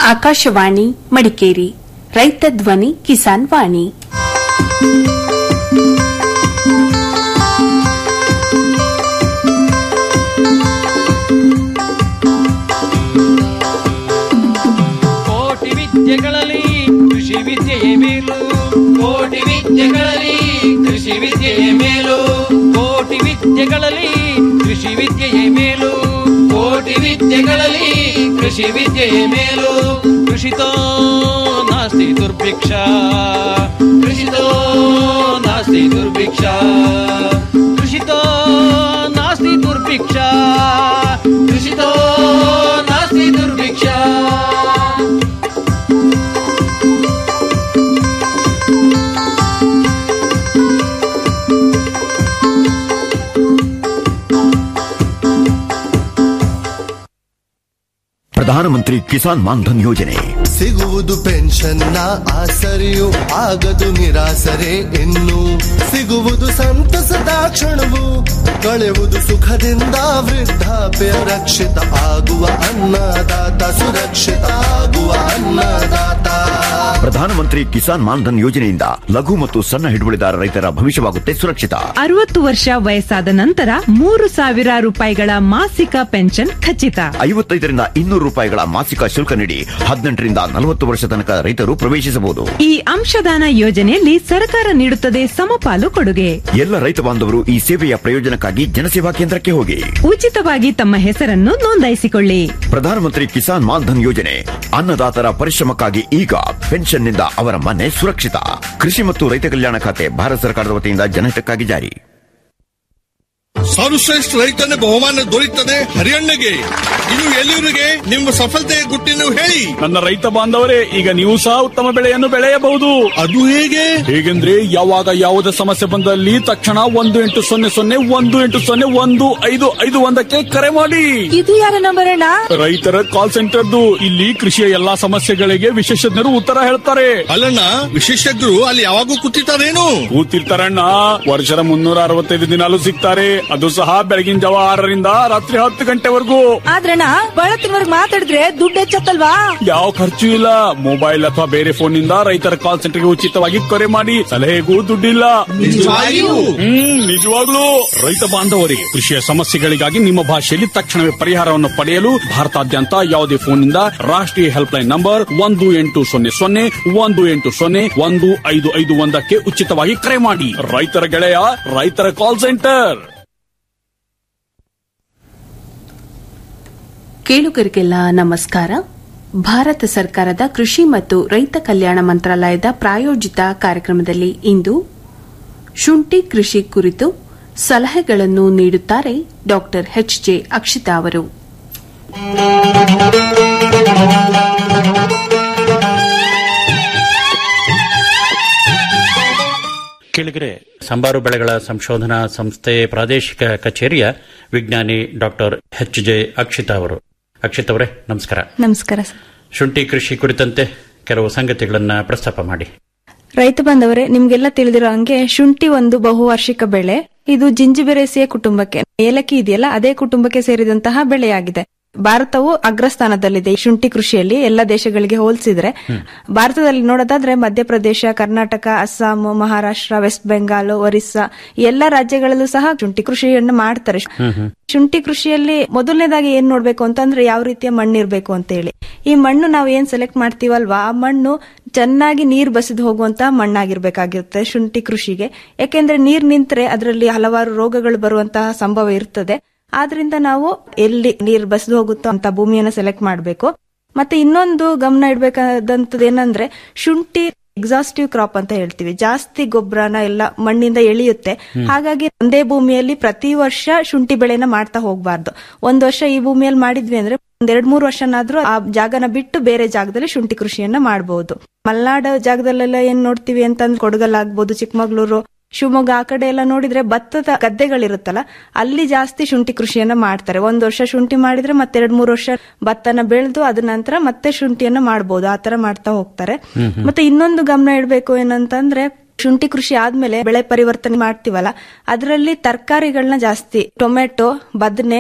ಆಕಾಶವಾಣಿ ಮಡಿಕೇರಿ ರೈತ ಧ್ವನಿ ಕಿಸಾನ್ ವಾಣಿ ಕೋಟಿ ವಿದ್ಯೆಗಳಲ್ಲಿ ಕೃಷಿ ವಿದ್ಯೆಯೇ ಮೇಲು ಕೋಟಿ ವಿದ್ಯೆಗಳಲ್ಲಿ ಕೃಷಿ ವಿದ್ಯೆಯೇ ಮೇಲು ಕೋಟಿ ವಿದ್ಯೆಗಳಲ್ಲಿ ಕೃಷಿ ವಿದ್ಯೆಯೇ ಮೇಲು ಕೋಟಿ ವಿದ್ಯೆಗಳಲ್ಲಿ ಕೃಷಿ ವಿದ್ಯೆಯೇ ಮೇಲು ಕೃಷಿತೋ ನಾಸ್ತಿ ದುರ್ಭಿಕ್ಷ ಕೃಷಿತೋ ನಾಸ್ತಿ ದುರ್ಭಿಕ್ಷ ಕೃಷಿತೋ ನಾಸ್ತಿ ದುರ್ಭಿಕ್ಷ ಕೃಷಿತೋ ನಾಸ್ತಿ ದುರ್ಭಿಕ್ಷ ಪ್ರಧಾನಮಂತ್ರಿ ಕಿಸಾನ್ ಮಾನ್ಧನ್ ಯೋಜನೆ ಸಿಗುವುದು ಪೆನ್ಷನ್ನ ಆಸರೆಯು ಆಗದು ನಿರಾಸರೆ ಇನ್ನು ಸಿಗುವುದು ಸಂತಸದ ಕ್ಷಣವು ಕಳೆಯುವುದು ಸುಖದಿಂದ ವೃದ್ಧಾಪ್ಯ ರಕ್ಷಿತ ಆಗುವ ಅನ್ನದಾತ ಸುರಕ್ಷಿತ ಆಗುವ ಅನ್ನದಾತ ಪ್ರಧಾನಮಂತ್ರಿ ಕಿಸಾನ್ ಮಾನ್ಧನ್ ಯೋಜನೆಯಿಂದ ಲಘು ಮತ್ತು ಸಣ್ಣ ಹಿಡುವಳಿದಾರ ರೈತರ ಭವಿಷ್ಯವಾಗುತ್ತೆ ಸುರಕ್ಷಿತ ಅರವತ್ತು ವರ್ಷ ವಯಸ್ಸಾದ ನಂತರ ಮೂರು ಸಾವಿರ ರೂಪಾಯಿಗಳ ಮಾಸಿಕ ಪೆನ್ಷನ್ ಖಚಿತ ಐವತ್ತೈದರಿಂದ ಇನ್ನೂರು ರೂಪಾಯಿಗಳ ಮಾಸಿಕ ಶುಲ್ಕ ನೀಡಿ ಹದಿನೆಂಟರಿಂದ ನಲವತ್ತು ವರ್ಷ ತನಕ ರೈತರು ಪ್ರವೇಶಿಸಬಹುದು ಈ ಅಂಶದಾನ ಯೋಜನೆಯಲ್ಲಿ ಸರ್ಕಾರ ನೀಡುತ್ತದೆ ಸಮಪಾಲು ಕೊಡುಗೆ ಎಲ್ಲ ರೈತ ಬಾಂಧವರು ಈ ಸೇವೆಯ ಪ್ರಯೋಜನಕ್ಕಾಗಿ ಜನಸೇವಾ ಕೇಂದ್ರಕ್ಕೆ ಹೋಗಿ ಉಚಿತವಾಗಿ ತಮ್ಮ ಹೆಸರನ್ನು ನೋಂದಾಯಿಸಿಕೊಳ್ಳಿ ಪ್ರಧಾನಮಂತ್ರಿ ಕಿಸಾನ್ ಮಾನ್ಧನ್ ಯೋಜನೆ ಅನ್ನದಾತರ ಪರಿಶ್ರಮಕ್ಕಾಗಿ ಈಗ ಪೆನ್ಷನ್ನಿಂದ ಅವರ ಮನೆ ಸುರಕ್ಷಿತ ಕೃಷಿ ಮತ್ತು ರೈತ ಕಲ್ಯಾಣ ಖಾತೆ ಭಾರತ ಸರ್ಕಾರದ ವತಿಯಿಂದ ಜನಹಿತಕ್ಕಾಗಿ ಜಾರಿ ಸರ್ವಶ್ರೇಷ್ಠ ರೈತನ ಬಹುಮಾನ ದೊರೆಯುತ್ತದೆ ಹರಿಯಣ್ಣಗೆ ಇದು ಎಲ್ಲಿವರಿಗೆ ನಿಮ್ಮ ಸಫಲತೆಯ ಗುಟ್ಟಿನ ಹೇಳಿ ನನ್ನ ರೈತ ಬಾಂಧವರೇ ಈಗ ನೀವು ಸಹ ಉತ್ತಮ ಬೆಳೆಯನ್ನು ಬೆಳೆಯಬಹುದು ಅದು ಹೇಗೆ ಹೇಗೆಂದ್ರೆ ಯಾವಾಗ ಯಾವುದೇ ಸಮಸ್ಯೆ ಬಂದಲ್ಲಿ ತಕ್ಷಣ ಒಂದು ಎಂಟು ಸೊನ್ನೆ ಸೊನ್ನೆ ಒಂದು ಎಂಟು ಸೊನ್ನೆ ಒಂದು ಐದು ಐದು ಒಂದಕ್ಕೆ ಕರೆ ಮಾಡಿ ಇದು ಯಾರ ನಂಬರ್ ಅಣ್ಣ ರೈತರ ಕಾಲ್ ಸೆಂಟರ್ದು ಇಲ್ಲಿ ಕೃಷಿಯ ಎಲ್ಲಾ ಸಮಸ್ಯೆಗಳಿಗೆ ವಿಶೇಷಜ್ಞರು ಉತ್ತರ ಹೇಳ್ತಾರೆ ಅಲ್ಲಣ್ಣ ವಿಶೇಷಜ್ಞರು ಅಲ್ಲಿ ಯಾವಾಗೂ ಕೂತಿರ್ತಾರೇನು ಕೂತಿರ್ತಾರಣ್ಣ ವರ್ಷದ ಮುನ್ನೂರ ಅರವತ್ತೈದು ದಿನಾಲು ಸಿಗ್ತಾರೆ ಅದು ಸಹ ಬೆಳಗಿನ ಜಾವ ಆರರಿಂದ ರಾತ್ರಿ ಹತ್ತು ಗಂಟೆವರೆಗೂ ಆದ್ರಣ್ಣ ಬಳತ್ತಿನವರ್ಗ್ ಮಾತಾಡಿದ್ರೆ ದುಡ್ಡು ಹೆಚ್ಚತ್ತಲ್ವಾ ಯಾವ ಖರ್ಚು ಇಲ್ಲ ಮೊಬೈಲ್ ಅಥವಾ ಬೇರೆ ಫೋನ್ ನಿಂದ ರೈತರ ಕಾಲ್ ಸೆಂಟರ್ಗೆ ಉಚಿತವಾಗಿ ಕರೆ ಮಾಡಿ ಸಲಹೆಗೂ ದುಡ್ಡಿಲ್ಲ ನಿಜವಾಗಿಯೂ? ಹ್ಮ್ ನಿಜವಾಗ್ಲೂ ರೈತ ಬಾಂಧವರಿಗೆ ಕೃಷಿಯ ಸಮಸ್ಯೆಗಳಿಗಾಗಿ ನಿಮ್ಮ ಭಾಷೆಯಲ್ಲಿ ತಕ್ಷಣವೇ ಪರಿಹಾರವನ್ನು ಪಡೆಯಲು ಭಾರತಾದ್ಯಂತ ಯಾವುದೇ ಫೋನ್ ನಿಂದ ರಾಷ್ಟ್ರೀಯ ಹೆಲ್ಪ್ ಲೈನ್ ನಂಬರ್ ಒಂದು ಎಂಟು ಸೊನ್ನೆ ಸೊನ್ನೆ ಒಂದು ಎಂಟು ಸೊನ್ನೆ ಒಂದು ಐದು ಐದು ಒಂದಕ್ಕೆ ಉಚಿತವಾಗಿ ಕರೆ ಮಾಡಿ ರೈತರ ಗೆಳೆಯ ರೈತರ ಕಾಲ್ ಸೆಂಟರ್ ಕೇಳುಗರಿಗೆಲ್ಲ ನಮಸ್ಕಾರ ಭಾರತ ಸರ್ಕಾರದ ಕೃಷಿ ಮತ್ತು ರೈತ ಕಲ್ಯಾಣ ಮಂತ್ರಾಲಯದ ಪ್ರಾಯೋಜಿತ ಕಾರ್ಯಕ್ರಮದಲ್ಲಿ ಇಂದು ಶುಂಠಿ ಕೃಷಿ ಕುರಿತು ಸಲಹೆಗಳನ್ನು ನೀಡುತ್ತಾರೆ ಡಾ ಎಚ್ ಜೆ ಅಕ್ಷಿತಾ ಅವರು ಕೇಳಿದರೆ ಸಂಬಾರು ಬೆಳೆಗಳ ಸಂಶೋಧನಾ ಸಂಸ್ಥೆ ಪ್ರಾದೇಶಿಕ ಕಚೇರಿಯ ವಿಜ್ಞಾನಿ ಡಾಕ್ಟರ್ ಎಚ್ ಜೆ ಅಕ್ಷಿತಾ ಅವರು ಅಕ್ಷಿತ್ ಅವರೇ ನಮಸ್ಕಾರ ನಮಸ್ಕಾರ ಸರ್ ಶುಂಠಿ ಕೃಷಿ ಕುರಿತಂತೆ ಕೆಲವು ಸಂಗತಿಗಳನ್ನ ಪ್ರಸ್ತಾಪ ಮಾಡಿ ರೈತ ಬಾಂಧವರೇ ನಿಮ್ಗೆಲ್ಲ ತಿಳಿದಿರೋ ಹಂಗೆ ಶುಂಠಿ ಒಂದು ಬಹುವಾರ್ಷಿಕ ಬೆಳೆ ಇದು ಜಿಂಜಿಬೆರೇಸಿಯ ಕುಟುಂಬಕ್ಕೆ ಏಲಕ್ಕಿ ಇದೆಯಲ್ಲ ಅದೇ ಕುಟುಂಬಕ್ಕೆ ಸೇರಿದಂತಹ ಬೆಳೆಯಾಗಿದೆ ಭಾರತವು ಅಗ್ರಸ್ಥಾನದಲ್ಲಿದೆ ಈ ಶುಂಠಿ ಕೃಷಿಯಲ್ಲಿ ಎಲ್ಲ ದೇಶಗಳಿಗೆ ಹೋಲಿಸಿದ್ರೆ ಭಾರತದಲ್ಲಿ ನೋಡೋದಾದ್ರೆ ಮಧ್ಯಪ್ರದೇಶ ಕರ್ನಾಟಕ ಅಸ್ಸಾಂ ಮಹಾರಾಷ್ಟ್ರ ವೆಸ್ಟ್ ಬೆಂಗಾಲ್ ಒರಿಸ್ಸಾ ಈ ಎಲ್ಲ ರಾಜ್ಯಗಳಲ್ಲೂ ಸಹ ಶುಂಠಿ ಕೃಷಿಯನ್ನು ಮಾಡ್ತಾರೆ ಶುಂಠಿ ಕೃಷಿಯಲ್ಲಿ ಮೊದಲನೇದಾಗಿ ಏನ್ ನೋಡ್ಬೇಕು ಅಂತಂದ್ರೆ ಯಾವ ರೀತಿಯ ಮಣ್ಣು ಇರ್ಬೇಕು ಅಂತ ಹೇಳಿ ಈ ಮಣ್ಣು ನಾವು ಏನ್ ಸೆಲೆಕ್ಟ್ ಮಾಡ್ತೀವಲ್ವಾ ಆ ಮಣ್ಣು ಚೆನ್ನಾಗಿ ನೀರ್ ಬಸಿದು ಹೋಗುವಂತ ಮಣ್ಣಾಗಿರ್ಬೇಕಾಗಿರುತ್ತೆ ಶುಂಠಿ ಕೃಷಿಗೆ ಯಾಕೆಂದ್ರೆ ನೀರ್ ನಿಂತ್ರೆ ಅದರಲ್ಲಿ ಹಲವಾರು ರೋಗಗಳು ಬರುವಂತಹ ಸಂಭವ ಇರ್ತದೆ ಆದ್ರಿಂದ ನಾವು ಎಲ್ಲಿ ನೀರ್ ಬಸಿದು ಹೋಗುತ್ತೋ ಅಂತ ಭೂಮಿಯನ್ನ ಸೆಲೆಕ್ಟ್ ಮಾಡಬೇಕು ಮತ್ತೆ ಇನ್ನೊಂದು ಗಮನ ಇಡ್ಬೇಕಾದಂತದ್ದು ಏನಂದ್ರೆ ಶುಂಠಿ ಎಕ್ಸಾಸ್ಟಿವ್ ಕ್ರಾಪ್ ಅಂತ ಹೇಳ್ತೀವಿ ಜಾಸ್ತಿ ಗೊಬ್ಬರನ ಎಲ್ಲ ಮಣ್ಣಿಂದ ಎಳೆಯುತ್ತೆ ಹಾಗಾಗಿ ಒಂದೇ ಭೂಮಿಯಲ್ಲಿ ಪ್ರತಿ ವರ್ಷ ಶುಂಠಿ ಬೆಳೆನ ಮಾಡ್ತಾ ಹೋಗ್ಬಾರ್ದು ಒಂದ್ ವರ್ಷ ಈ ಭೂಮಿಯಲ್ಲಿ ಮಾಡಿದ್ವಿ ಅಂದ್ರೆ ಒಂದ್ ಎರಡ್ ಮೂರು ವರ್ಷನಾದ್ರೂ ಆ ಜಾಗನ ಬಿಟ್ಟು ಬೇರೆ ಜಾಗದಲ್ಲಿ ಶುಂಠಿ ಕೃಷಿಯನ್ನ ಮಾಡಬಹುದು ಮಲ್ನಾಡು ಜಾಗದಲ್ಲೆಲ್ಲ ಏನ್ ನೋಡ್ತೀವಿ ಅಂತಂದ್ರೆ ಕೊಡಗಲ್ ಆಗ್ಬೋದು ಚಿಕ್ಕಮಗಳೂರು ಶಿವಮೊಗ್ಗ ಆ ಕಡೆ ಎಲ್ಲ ನೋಡಿದ್ರೆ ಭತ್ತದ ಗದ್ದೆಗಳಿರುತ್ತಲ್ಲ ಅಲ್ಲಿ ಜಾಸ್ತಿ ಶುಂಠಿ ಕೃಷಿಯನ್ನ ಮಾಡ್ತಾರೆ ಒಂದ್ ವರ್ಷ ಶುಂಠಿ ಮಾಡಿದ್ರೆ ಮತ್ತೆ ಎರಡ್ ಮೂರು ವರ್ಷ ಭತ್ತನ ಬೆಳೆದು ಅದ ನಂತರ ಮತ್ತೆ ಶುಂಠಿಯನ್ನ ಮಾಡ್ಬೋದು ಆತರ ಮಾಡ್ತಾ ಹೋಗ್ತಾರೆ ಮತ್ತೆ ಇನ್ನೊಂದು ಗಮನ ಇಡ್ಬೇಕು ಏನಂತಂದ್ರೆ ಶುಂಠಿ ಕೃಷಿ ಆದ್ಮೇಲೆ ಬೆಳೆ ಪರಿವರ್ತನೆ ಮಾಡ್ತೀವಲ್ಲ ಅದರಲ್ಲಿ ತರಕಾರಿಗಳನ್ನ ಜಾಸ್ತಿ ಟೊಮೆಟೊ ಬದನೆ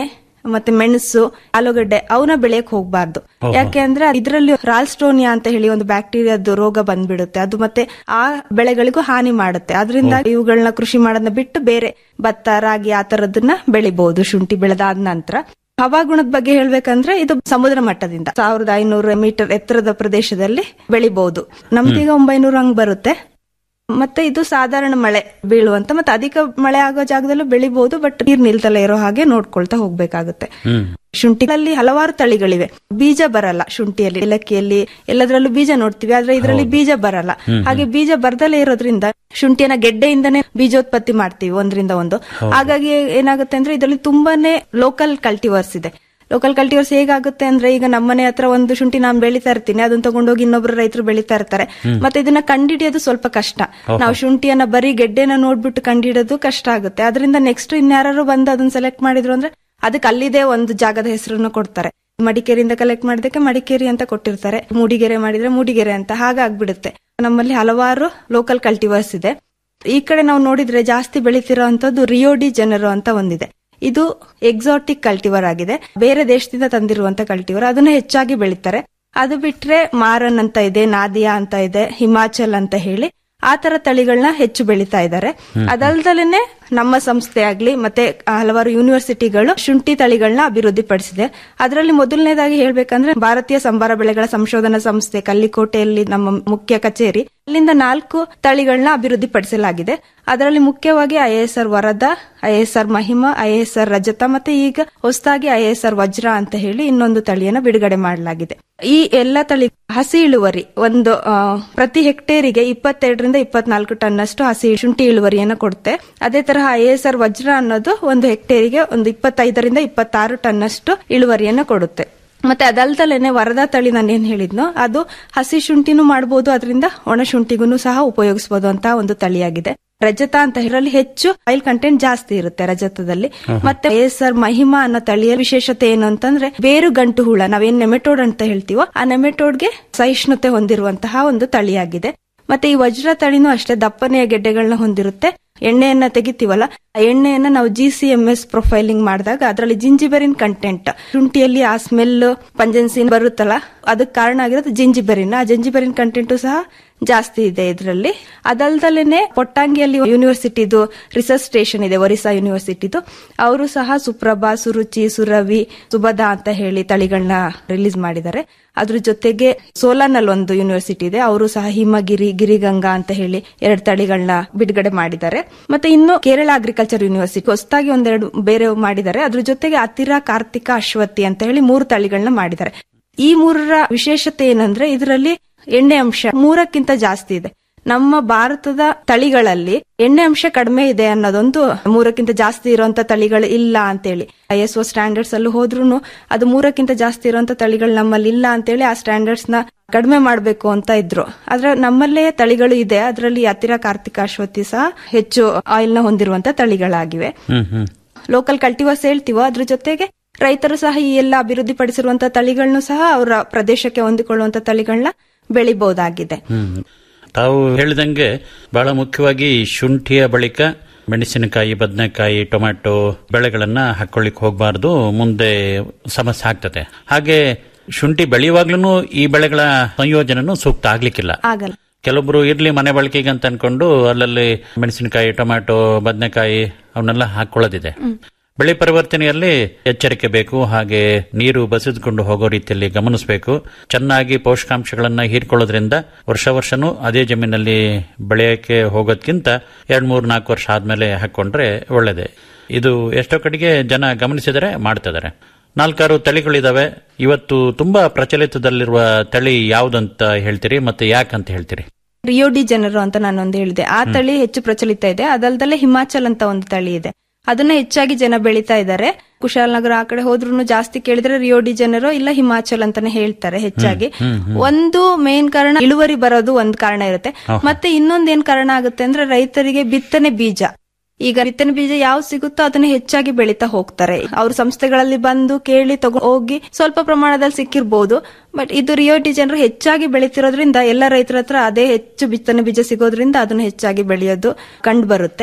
ಮತ್ತೆ ಮೆಣಸು ಆಲೂಗಡ್ಡೆ ಅವನ್ನ ಬೆಳೆಯಕ್ ಹೋಗ್ಬಾರ್ದು ಓಹೋ. ಯಾಕೆ ಅಂದ್ರೆ ಇದರಲ್ಲಿ ರಾಲ್ಸ್ಟೋನಿಯಾ ಅಂತ ಹೇಳಿ ಒಂದು ಬ್ಯಾಕ್ಟೀರಿಯಾದ ರೋಗ ಬಂದ್ಬಿಡುತ್ತೆ ಅದು ಮತ್ತೆ ಆ ಬೆಳೆಗಳಿಗೂ ಹಾನಿ ಮಾಡುತ್ತೆ ಅದರಿಂದ ಇವುಗಳನ್ನ ಕೃಷಿ ಮಾಡೋದನ್ನ ಬಿಟ್ಟು ಬೇರೆ ಭತ್ತ ರಾಗಿ ಆ ತರದನ್ನ ಬೆಳಿಬಹುದು ಶುಂಠಿ ಬೆಳೆದಾದ ನಂತರ ಹವಾಗುಣದ ಬಗ್ಗೆ ಹೇಳ್ಬೇಕಂದ್ರೆ ಇದು ಸಮುದ್ರ ಮಟ್ಟದಿಂದ ಸಾವಿರದ ಐನೂರು ಮೀಟರ್ ಎತ್ತರದ ಪ್ರದೇಶದಲ್ಲಿ ಬೆಳಿಬಹುದು ನಮ್ದೀಗ ಒಂಬೈನೂರು ಹಂಗ್ ಬರುತ್ತೆ ಮತ್ತೆ ಇದು ಸಾಧಾರಣ ಮಳೆ ಬೀಳುವಂತ ಮತ್ತೆ ಅಧಿಕ ಮಳೆ ಆಗೋ ಜಾಗದಲ್ಲೂ ಬೆಳಿಬಹುದು ಬಟ್ ನೀರ್ ನಿಲ್ತಲೇ ಇರೋ ಹಾಗೆ ನೋಡ್ಕೊಳ್ತಾ ಹೋಗ್ಬೇಕಾಗುತ್ತೆ ಶುಂಠಿಯಲ್ಲಿ ಹಲವಾರು ತಳಿಗಳಿವೆ ಬೀಜ ಬರಲ್ಲ ಶುಂಠಿಯಲ್ಲಿ ಏಲಕ್ಕಿಯಲ್ಲಿ ಎಲ್ಲದರಲ್ಲೂ ಬೀಜ ನೋಡ್ತೀವಿ ಆದ್ರೆ ಇದರಲ್ಲಿ ಬೀಜ ಬರಲ್ಲ ಹ್ಮ್. ಹಾಗೆ ಬೀಜ ಬರ್ದಲೇ ಇರೋದ್ರಿಂದ ಶುಂಠಿಯನ್ನ ಗೆಡ್ಡೆಯಿಂದನೇ ಬೀಜೋತ್ಪತ್ತಿ ಮಾಡ್ತೀವಿ ಒಂದರಿಂದ ಒಂದು ಹೌದು. ಹಾಗಾಗಿ ಏನಾಗುತ್ತೆ ಅಂದ್ರೆ ಇದರಲ್ಲಿ ತುಂಬಾನೇ ಲೋಕಲ್ ಕಲ್ಟಿವರ್ಸ್ ಇದೆ ಲೋಕಲ್ ಕಲ್ಟಿವರ್ಸ್ ಹೇಗಾಗುತ್ತೆ ಅಂದ್ರೆ ಈಗ ನಮ್ಮನೆ ಹತ್ರ ಒಂದು ಶುಂಠಿ ನಾನು ಬೆಳಿತಾ ಇರ್ತೀನಿ ಅದನ್ನ ತಗೊಂಡೋಗಿ ಇನ್ನೊಬ್ರು ರೈತರು ಬೆಳಿತಾ ಇರ್ತಾರೆ ಹ್ಮ್. ಮತ್ತೆ ಇದನ್ನ ಕಂಡಿಡಿಯೋದು ಸ್ವಲ್ಪ ಕಷ್ಟ ಓಹೋ. ನಾವು ಶುಂಠಿಯನ್ನ ಬರೀ ಗೆಡ್ಡೆನ ನೋಡ್ಬಿಟ್ಟು ಕಂಡಿಡೋದು ಕಷ್ಟ ಆಗುತ್ತೆ ಅದರಿಂದ ನೆಕ್ಸ್ಟ್ ಇನ್ಯಾರು ಬಂದು ಅದನ್ನ ಸೆಲೆಕ್ಟ್ ಮಾಡಿದ್ರು ಅಂದ್ರೆ ಅದಕ್ಕೆ ಅಲ್ಲಿದೆ ಒಂದು ಜಾಗದ ಹೆಸರನ್ನು ಕೊಡ್ತಾರೆ ಮಡಿಕೇರಿಯಿಂದ ಕಲೆಕ್ಟ್ ಮಾಡಿದಕ್ಕೆ ಮಡಿಕೇರಿ ಅಂತ ಕೊಟ್ಟಿರ್ತಾರೆ ಮೂಡಿಗೆರೆ ಮಾಡಿದ್ರೆ ಮೂಡಿಗೆರೆ ಅಂತ ಹಾಗಾಗ್ಬಿಡುತ್ತೆ ನಮ್ಮಲ್ಲಿ ಹಲವಾರು ಲೋಕಲ್ ಕಲ್ಟಿವರ್ಸ್ ಇದೆ ಈ ಕಡೆ ನಾವು ನೋಡಿದ್ರೆ ಜಾಸ್ತಿ ಬೆಳಿತಿರೋ ಅಂತದ್ದು ರಿಯೋಡಿ ಜನರು ಅಂತ ಒಂದಿದೆ ಇದು ಎಕ್ಸಾಟಿಕ್ ಕಲ್ಟಿವರ್ ಆಗಿದೆ ಬೇರೆ ದೇಶದಿಂದ ತಂದಿರುವಂತ ಕಲ್ಟಿವರ್ ಅದನ್ನ ಹೆಚ್ಚಾಗಿ ಬೆಳಿತಾರೆ ಅದು ಬಿಟ್ರೆ ಮಾರನ್ ಅಂತ ಇದೆ ನಾದಿಯಾ ಅಂತ ಇದೆ ಹಿಮಾಚಲ್ ಅಂತ ಹೇಳಿ ಆ ತರ ತಳಿಗಳನ್ನ ಹೆಚ್ಚು ಬೆಳಿತಾ ಇದ್ದಾರೆ ಹ್ಮ್. ಅದಲ್ದಲೇನೆ ನಮ್ಮ ಸಂಸ್ಥೆ ಆಗ್ಲಿ ಮತ್ತೆ ಹಲವಾರು ಯೂನಿವರ್ಸಿಟಿಗಳು ಶುಂಠಿ ತಳಿಗಳನ್ನ ಅಭಿವೃದ್ಧಿಪಡಿಸಿದೆ ಅದರಲ್ಲಿ ಮೊದಲನೇದಾಗಿ ಹೇಳ್ಬೇಕಂದ್ರೆ ಭಾರತೀಯ ಸಂಬಾರ ಬೆಳೆಗಳ ಸಂಶೋಧನಾ ಸಂಸ್ಥೆ ಕಲ್ಲಿಕೋಟೆಯಲ್ಲಿ ನಮ್ಮ ಮುಖ್ಯ ಕಚೇರಿ ಅಲ್ಲಿಂದ ನಾಲ್ಕು ತಳಿಗಳನ್ನ ಅಭಿವೃದ್ಧಿಪಡಿಸಲಾಗಿದೆ ಅದರಲ್ಲಿ ಮುಖ್ಯವಾಗಿ ಐಎಸ್ಆರ್ ವರದ ಐಎಸ್ಆರ್ ಮಹಿಮಾ ಐಎಸ್ಆರ್ ರಜತ ಮತ್ತೆ ಈಗ ಹೊಸದಾಗಿ ಐಎಸ್ಆರ್ ವಜ್ರ ಅಂತ ಹೇಳಿ ಇನ್ನೊಂದು ತಳಿಯನ್ನ ಬಿಡುಗಡೆ ಮಾಡಲಾಗಿದೆ ಈ ಎಲ್ಲ ತಳಿ ಹಸಿ ಇಳುವರಿ ಒಂದು ಆ, ಪ್ರತಿ ಹೆಕ್ಟೇರಿಗೆ ಇಪ್ಪತ್ತೆರಡರಿಂದ ಇಪ್ಪತ್ನಾಲ್ಕು ಟನ್ ಅಷ್ಟು ಹಸಿ ಶುಂಠಿ ಇಳುವರಿಯನ್ನು ಕೊಡುತ್ತೆ ಅದೇ ತರಹ ಐಎಸ್ಆರ್ ವಜ್ರ ಅನ್ನೋದು ಒಂದು ಹೆಕ್ಟೇರಿಗೆ ಒಂದು ಇಪ್ಪತ್ತೈದರಿಂದ ಇಪ್ಪತ್ತಾರು ಟನ್ ಅಷ್ಟು ಇಳುವರಿಯನ್ನು ಕೊಡುತ್ತೆ ಮತ್ತೆ ಅದಲ್ದಲೇನೆ ವರದಾ ತಳಿ ನಾನು ಏನ್ ಹೇಳಿದ್ನೋ ಅದು ಹಸಿ ಶುಂಠಿನೂ ಮಾಡಬಹುದು ಅದರಿಂದ ಒಣ ಶುಂಠಿಗೂ ಸಹ ಉಪಯೋಗಿಸಬಹುದು ಅಂತ ಒಂದು ತಳಿಯಾಗಿದೆ ರಜತ ಅಂತ ಇದರಲ್ಲಿ ಹೆಚ್ಚು ಆಯಿಲ್ ಕಂಟೆಂಟ್ ಜಾಸ್ತಿ ಇರುತ್ತೆ ರಜತದಲ್ಲಿ ಹ್ಮ್. ಮತ್ತೆ ಎಸ್ಆರ್ ಮಹಿಮಾ ಅನ್ನೋ ತಳಿಯ ವಿಶೇಷತೆ ಏನು ಅಂತಂದ್ರೆ ಬೇರು ಗಂಟು ಹುಳ ನಾವೇನ್ ನೆಮೆಟೋಡ್ ಅಂತ ಹೇಳ್ತೀವೋ ಆ ನೆಮೆಟೋಡ್ಗೆ ಸಹಿಷ್ಣುತೆ ಹೊಂದಿರುವಂತಹ ಒಂದು ತಳಿಯಾಗಿದೆ ಮತ್ತೆ ಈ ವಜ್ರ ತಳಿನೂ ಅಷ್ಟೇ ದಪ್ಪನೆಯ ಗೆಡ್ಡೆಗಳನ್ನ ಹೊಂದಿರುತ್ತೆ ಎಣ್ಣೆಯನ್ನ ತೆಗಿತೀವಲ್ಲ ಆ ಎಣ್ಣೆಯನ್ನ ನಾವು G C M S profiling ಮಾಡಿದಾಗ ಅದರಲ್ಲಿ ಜಿಂಜಿಬೆರಿನ್ ಕಂಟೆಂಟ್ ಶುಂಠಿಯಲ್ಲಿ ಆ ಸ್ಮೆಲ್ ಪಂಜನ್ಸಿನ್ ಬರುತ್ತಲ್ಲ ಅದಕ್ಕೆ ಕಾರಣ ಆಗಿರೋದು ಜಿಂಜಿಬೆರಿನ್ ಆ ಜಿಂಜಿಬೆರಿನ್ ಕಂಟೆಂಟು ಸಹ ಜಾಸ್ತಿ ಇದೆ ಇದರಲ್ಲಿ ಅದಲ್ದಲೇನೆ ಪೊಟ್ಟಾಂಗಿಯಲ್ಲಿ ಯೂನಿವರ್ಸಿಟಿದು ರಿಸರ್ಚ್ ಸ್ಟೇಷನ್ ಇದೆ ಒರಿಸ್ಸಾ ಯೂನಿವರ್ಸಿಟಿದು ಅವರು ಸಹ ಸುಪ್ರಭಾ ಸುರುಚಿ ಸುರವಿ ಸುಬದ ಅಂತ ಹೇಳಿ ತಳಿಗಳನ್ನ ರಿಲೀಸ್ ಮಾಡಿದ್ದಾರೆ ಅದ್ರ ಜೊತೆಗೆ ಸೋಲಾನಲ್ಲಿ ಒಂದು ಯೂನಿವರ್ಸಿಟಿ ಇದೆ ಅವರು ಸಹ ಹಿಮಗಿರಿ ಗಿರಿಗಂಗಾ ಅಂತ ಹೇಳಿ ಎರಡು ತಳಿಗಳನ್ನ ಬಿಡುಗಡೆ ಮಾಡಿದ್ದಾರೆ ಮತ್ತೆ ಇನ್ನು ಕೇರಳ ಅಗ್ರಿಕಲ್ಚರ್ ಯೂನಿವರ್ಸಿಟಿ ಹೊಸದಾಗಿ ಒಂದೆರಡು ಬೇರೆ ಮಾಡಿದ್ದಾರೆ ಅದ್ರ ಜೊತೆಗೆ ಅತಿರ ಕಾರ್ತಿಕ ಅಶ್ವತಿ ಅಂತ ಹೇಳಿ ಮೂರು ತಳಿಗಳನ್ನ ಮಾಡಿದ್ದಾರೆ ಈ ಮೂರರ ವಿಶೇಷತೆ ಏನಂದ್ರೆ ಇದರಲ್ಲಿ ಎಣ್ಣೆ ಅಂಶ ಮೂರಕ್ಕಿಂತ ಜಾಸ್ತಿ ಇದೆ ನಮ್ಮ ಭಾರತದ ತಳಿಗಳಲ್ಲಿ ಎಣ್ಣೆ ಅಂಶ ಕಡಿಮೆ ಇದೆ ಅನ್ನೋದೊಂದು ಮೂರಕ್ಕಿಂತ ಜಾಸ್ತಿ ಇರುವಂತ ತಳಿಗಳು ಇಲ್ಲ ಅಂತೇಳಿ ಐ ಎಸ್ ಒ ಸ್ಟ್ಯಾಂಡರ್ಡ್ಸ್ ಅಲ್ಲೂ ಹೋದ್ರೂ ಅದು ಮೂರಕ್ಕಿಂತ ಜಾಸ್ತಿ ಇರುವಂತ ತಳಿಗಳು ನಮ್ಮಲ್ಲಿ ಇಲ್ಲ ಅಂತೇಳಿ ಆ ಸ್ಟ್ಯಾಂಡರ್ಡ್ಸ್ ನ ಕಡಿಮೆ ಮಾಡಬೇಕು ಅಂತ ಇದ್ರು ಆದ್ರೆ ನಮ್ಮಲ್ಲೇ ತಳಿಗಳು ಇದೆ ಅದರಲ್ಲಿ ಹತ್ತಿರ ಕಾರ್ತಿಕ ಅಶ್ವತಿ ಸಹ ಹೆಚ್ಚು ಆಯಿಲ್ ನ ಹೊಂದಿರುವಂತ ತಳಿಗಳಾಗಿವೆ ಹ್ಮ್ ಹ್ಮ್ ಲೋಕಲ್ ಕಲ್ಟಿವರ್ಸ್ ಹೇಳ್ತೀವೋ ಅದ್ರ ಜೊತೆಗೆ ರೈತರು ಸಹ ಈ ಎಲ್ಲ ಅಭಿವೃದ್ಧಿಪಡಿಸಿರುವಂತಹ ತಳಿಗಳನ್ನು ಸಹ ಅವರ ಪ್ರದೇಶಕ್ಕೆ ಹೊಂದಿಕೊಳ್ಳುವಂತ ತಳಿಗಳನ್ನ ಬೆಳಿಬಹುದಾಗಿದೆ ಹ್ಮ್ ತಾವು ಹೇಳಿದಂಗೆ ಬಹಳ ಮುಖ್ಯವಾಗಿ ಶುಂಠಿಯ ಬಳಿಕ ಮೆಣಸಿನಕಾಯಿ ಬದನೆಕಾಯಿ ಟೊಮ್ಯಾಟೊ ಬೆಳೆಗಳನ್ನ ಹಾಕೊಳ್ಳಿಕ್ ಹೋಗಬಾರ್ದು ಮುಂದೆ ಸಮಸ್ಯೆ ಆಗ್ತದೆ ಹಾಗೆ ಶುಂಠಿ ಬೆಳೆಯುವಾಗ್ಲೂ ಈ ಬೆಳೆಗಳ ಸಂಯೋಜನೆನೂ ಸೂಕ್ತ ಆಗ್ಲಿಕ್ಕಿಲ್ಲ ಆಗಲ್ಲ ಕೆಲವೊಬ್ರು ಇರ್ಲಿ ಮನೆ ಬಳಕೆಗೆ ಅಂತ ಅನ್ಕೊಂಡು ಅಲ್ಲಲ್ಲಿ ಮೆಣಸಿನಕಾಯಿ ಟೊಮ್ಯಾಟೊ ಬದನೆಕಾಯಿ ಅವನ್ನೆಲ್ಲ ಹಾಕೊಳ್ಳೋದಿದೆ ಬೆಳೆ ಪರಿವರ್ತನೆಯಲ್ಲಿ ಎಚ್ಚರಿಕೆ ಬೇಕು ಹಾಗೆ ನೀರು ಬಸಿದುಕೊಂಡು ಹೋಗೋ ರೀತಿಯಲ್ಲಿ ಗಮನಿಸಬೇಕು ಚೆನ್ನಾಗಿ ಪೋಷಕಾಂಶಗಳನ್ನ ಹೀರ್ಕೊಳ್ಳೋದ್ರಿಂದ ವರ್ಷ ವರ್ಷನೂ ಅದೇ ಜಮೀನಲ್ಲಿ ಬೆಳೆಯಕ್ಕೆ ಹೋಗೋದ್ಕಿಂತ ಎರಡ್ ಮೂರ್ ನಾಲ್ಕು ವರ್ಷ ಆದ್ಮೇಲೆ ಹಾಕೊಂಡ್ರೆ ಒಳ್ಳೇದೆ ಇದು ಎಷ್ಟೋ ಕಡೆಗೆ ಜನ ಗಮನಿಸಿದರೆ ಮಾಡ್ತಿದ್ದಾರೆ ನಾಲ್ಕಾರು ತಳಿಗಳಿದಾವೆ ಇವತ್ತು ತುಂಬಾ ಪ್ರಚಲಿತದಲ್ಲಿರುವ ತಳಿ ಯಾವುದಂತ ಹೇಳ್ತೀರಿ ಮತ್ತೆ ಯಾಕಂತ ಹೇಳ್ತೀರಿ ರಿಯೋಡಿ ಜನರು ಅಂತ ನಾನೊಂದು ಹೇಳಿದೆ ಆ ತಳಿ ಹೆಚ್ಚು ಪ್ರಚಲಿತ ಇದೆ ಅದಲ್ದಲ್ಲೇ ಹಿಮಾಚಲ್ ಅಂತ ಒಂದು ತಳಿ ಇದೆ ಅದನ್ನ ಹೆಚ್ಚಾಗಿ ಜನ ಬೆಳಿತಾ ಇದ್ದಾರೆ ಕುಶಾಲನಗರ ಆ ಕಡೆ ಹೋದ್ರು ಜಾಸ್ತಿ ಕೇಳಿದ್ರೆ ರಿಯೋಡಿ ಜನರು ಇಲ್ಲ ಹಿಮಾಚಲ್ ಅಂತಾನೆ ಹೇಳ್ತಾರೆ ಹೆಚ್ಚಾಗಿ ಹ್ಮ್, ಹ್ಮ್, ಹ್ಮ್. ಒಂದು ಮೇನ್ ಕಾರಣ ಇಳುವರಿ ಬರೋದು ಒಂದ್ ಕಾರಣ ಇರುತ್ತೆ ಆಹಾ. ಮತ್ತೆ ಇನ್ನೊಂದ್ ಏನ್ ಕಾರಣ ಆಗುತ್ತೆ ಅಂದ್ರೆ ರೈತರಿಗೆ ಬಿತ್ತನೆ ಬೀಜ ಈಗ ಬಿತ್ತನೆ ಬೀಜ ಯಾವ ಸಿಗುತ್ತೋ ಅದನ್ನ ಹೆಚ್ಚಾಗಿ ಬೆಳೀತಾ ಹೋಗ್ತಾರೆ ಅವ್ರ ಸಂಸ್ಥೆಗಳಲ್ಲಿ ಬಂದು ಕೇಳಿ ತಗೋ ಹೋಗಿ ಸ್ವಲ್ಪ ಪ್ರಮಾಣದಲ್ಲಿ ಸಿಕ್ಕಿರ್ಬೋದು ಬಟ್ ಇದು ರಿಯೋಟಿ ಜನರು ಹೆಚ್ಚಾಗಿ ಬೆಳೀತಿರೋದ್ರಿಂದ ಎಲ್ಲ ರೈತರ ಹತ್ರ ಅದೇ ಹೆಚ್ಚು ಬಿತ್ತನೆ ಬೀಜ ಸಿಗೋದ್ರಿಂದ ಅದನ್ನ ಹೆಚ್ಚಾಗಿ ಬೆಳೆಯೋದು ಕಂಡು ಬರುತ್ತೆ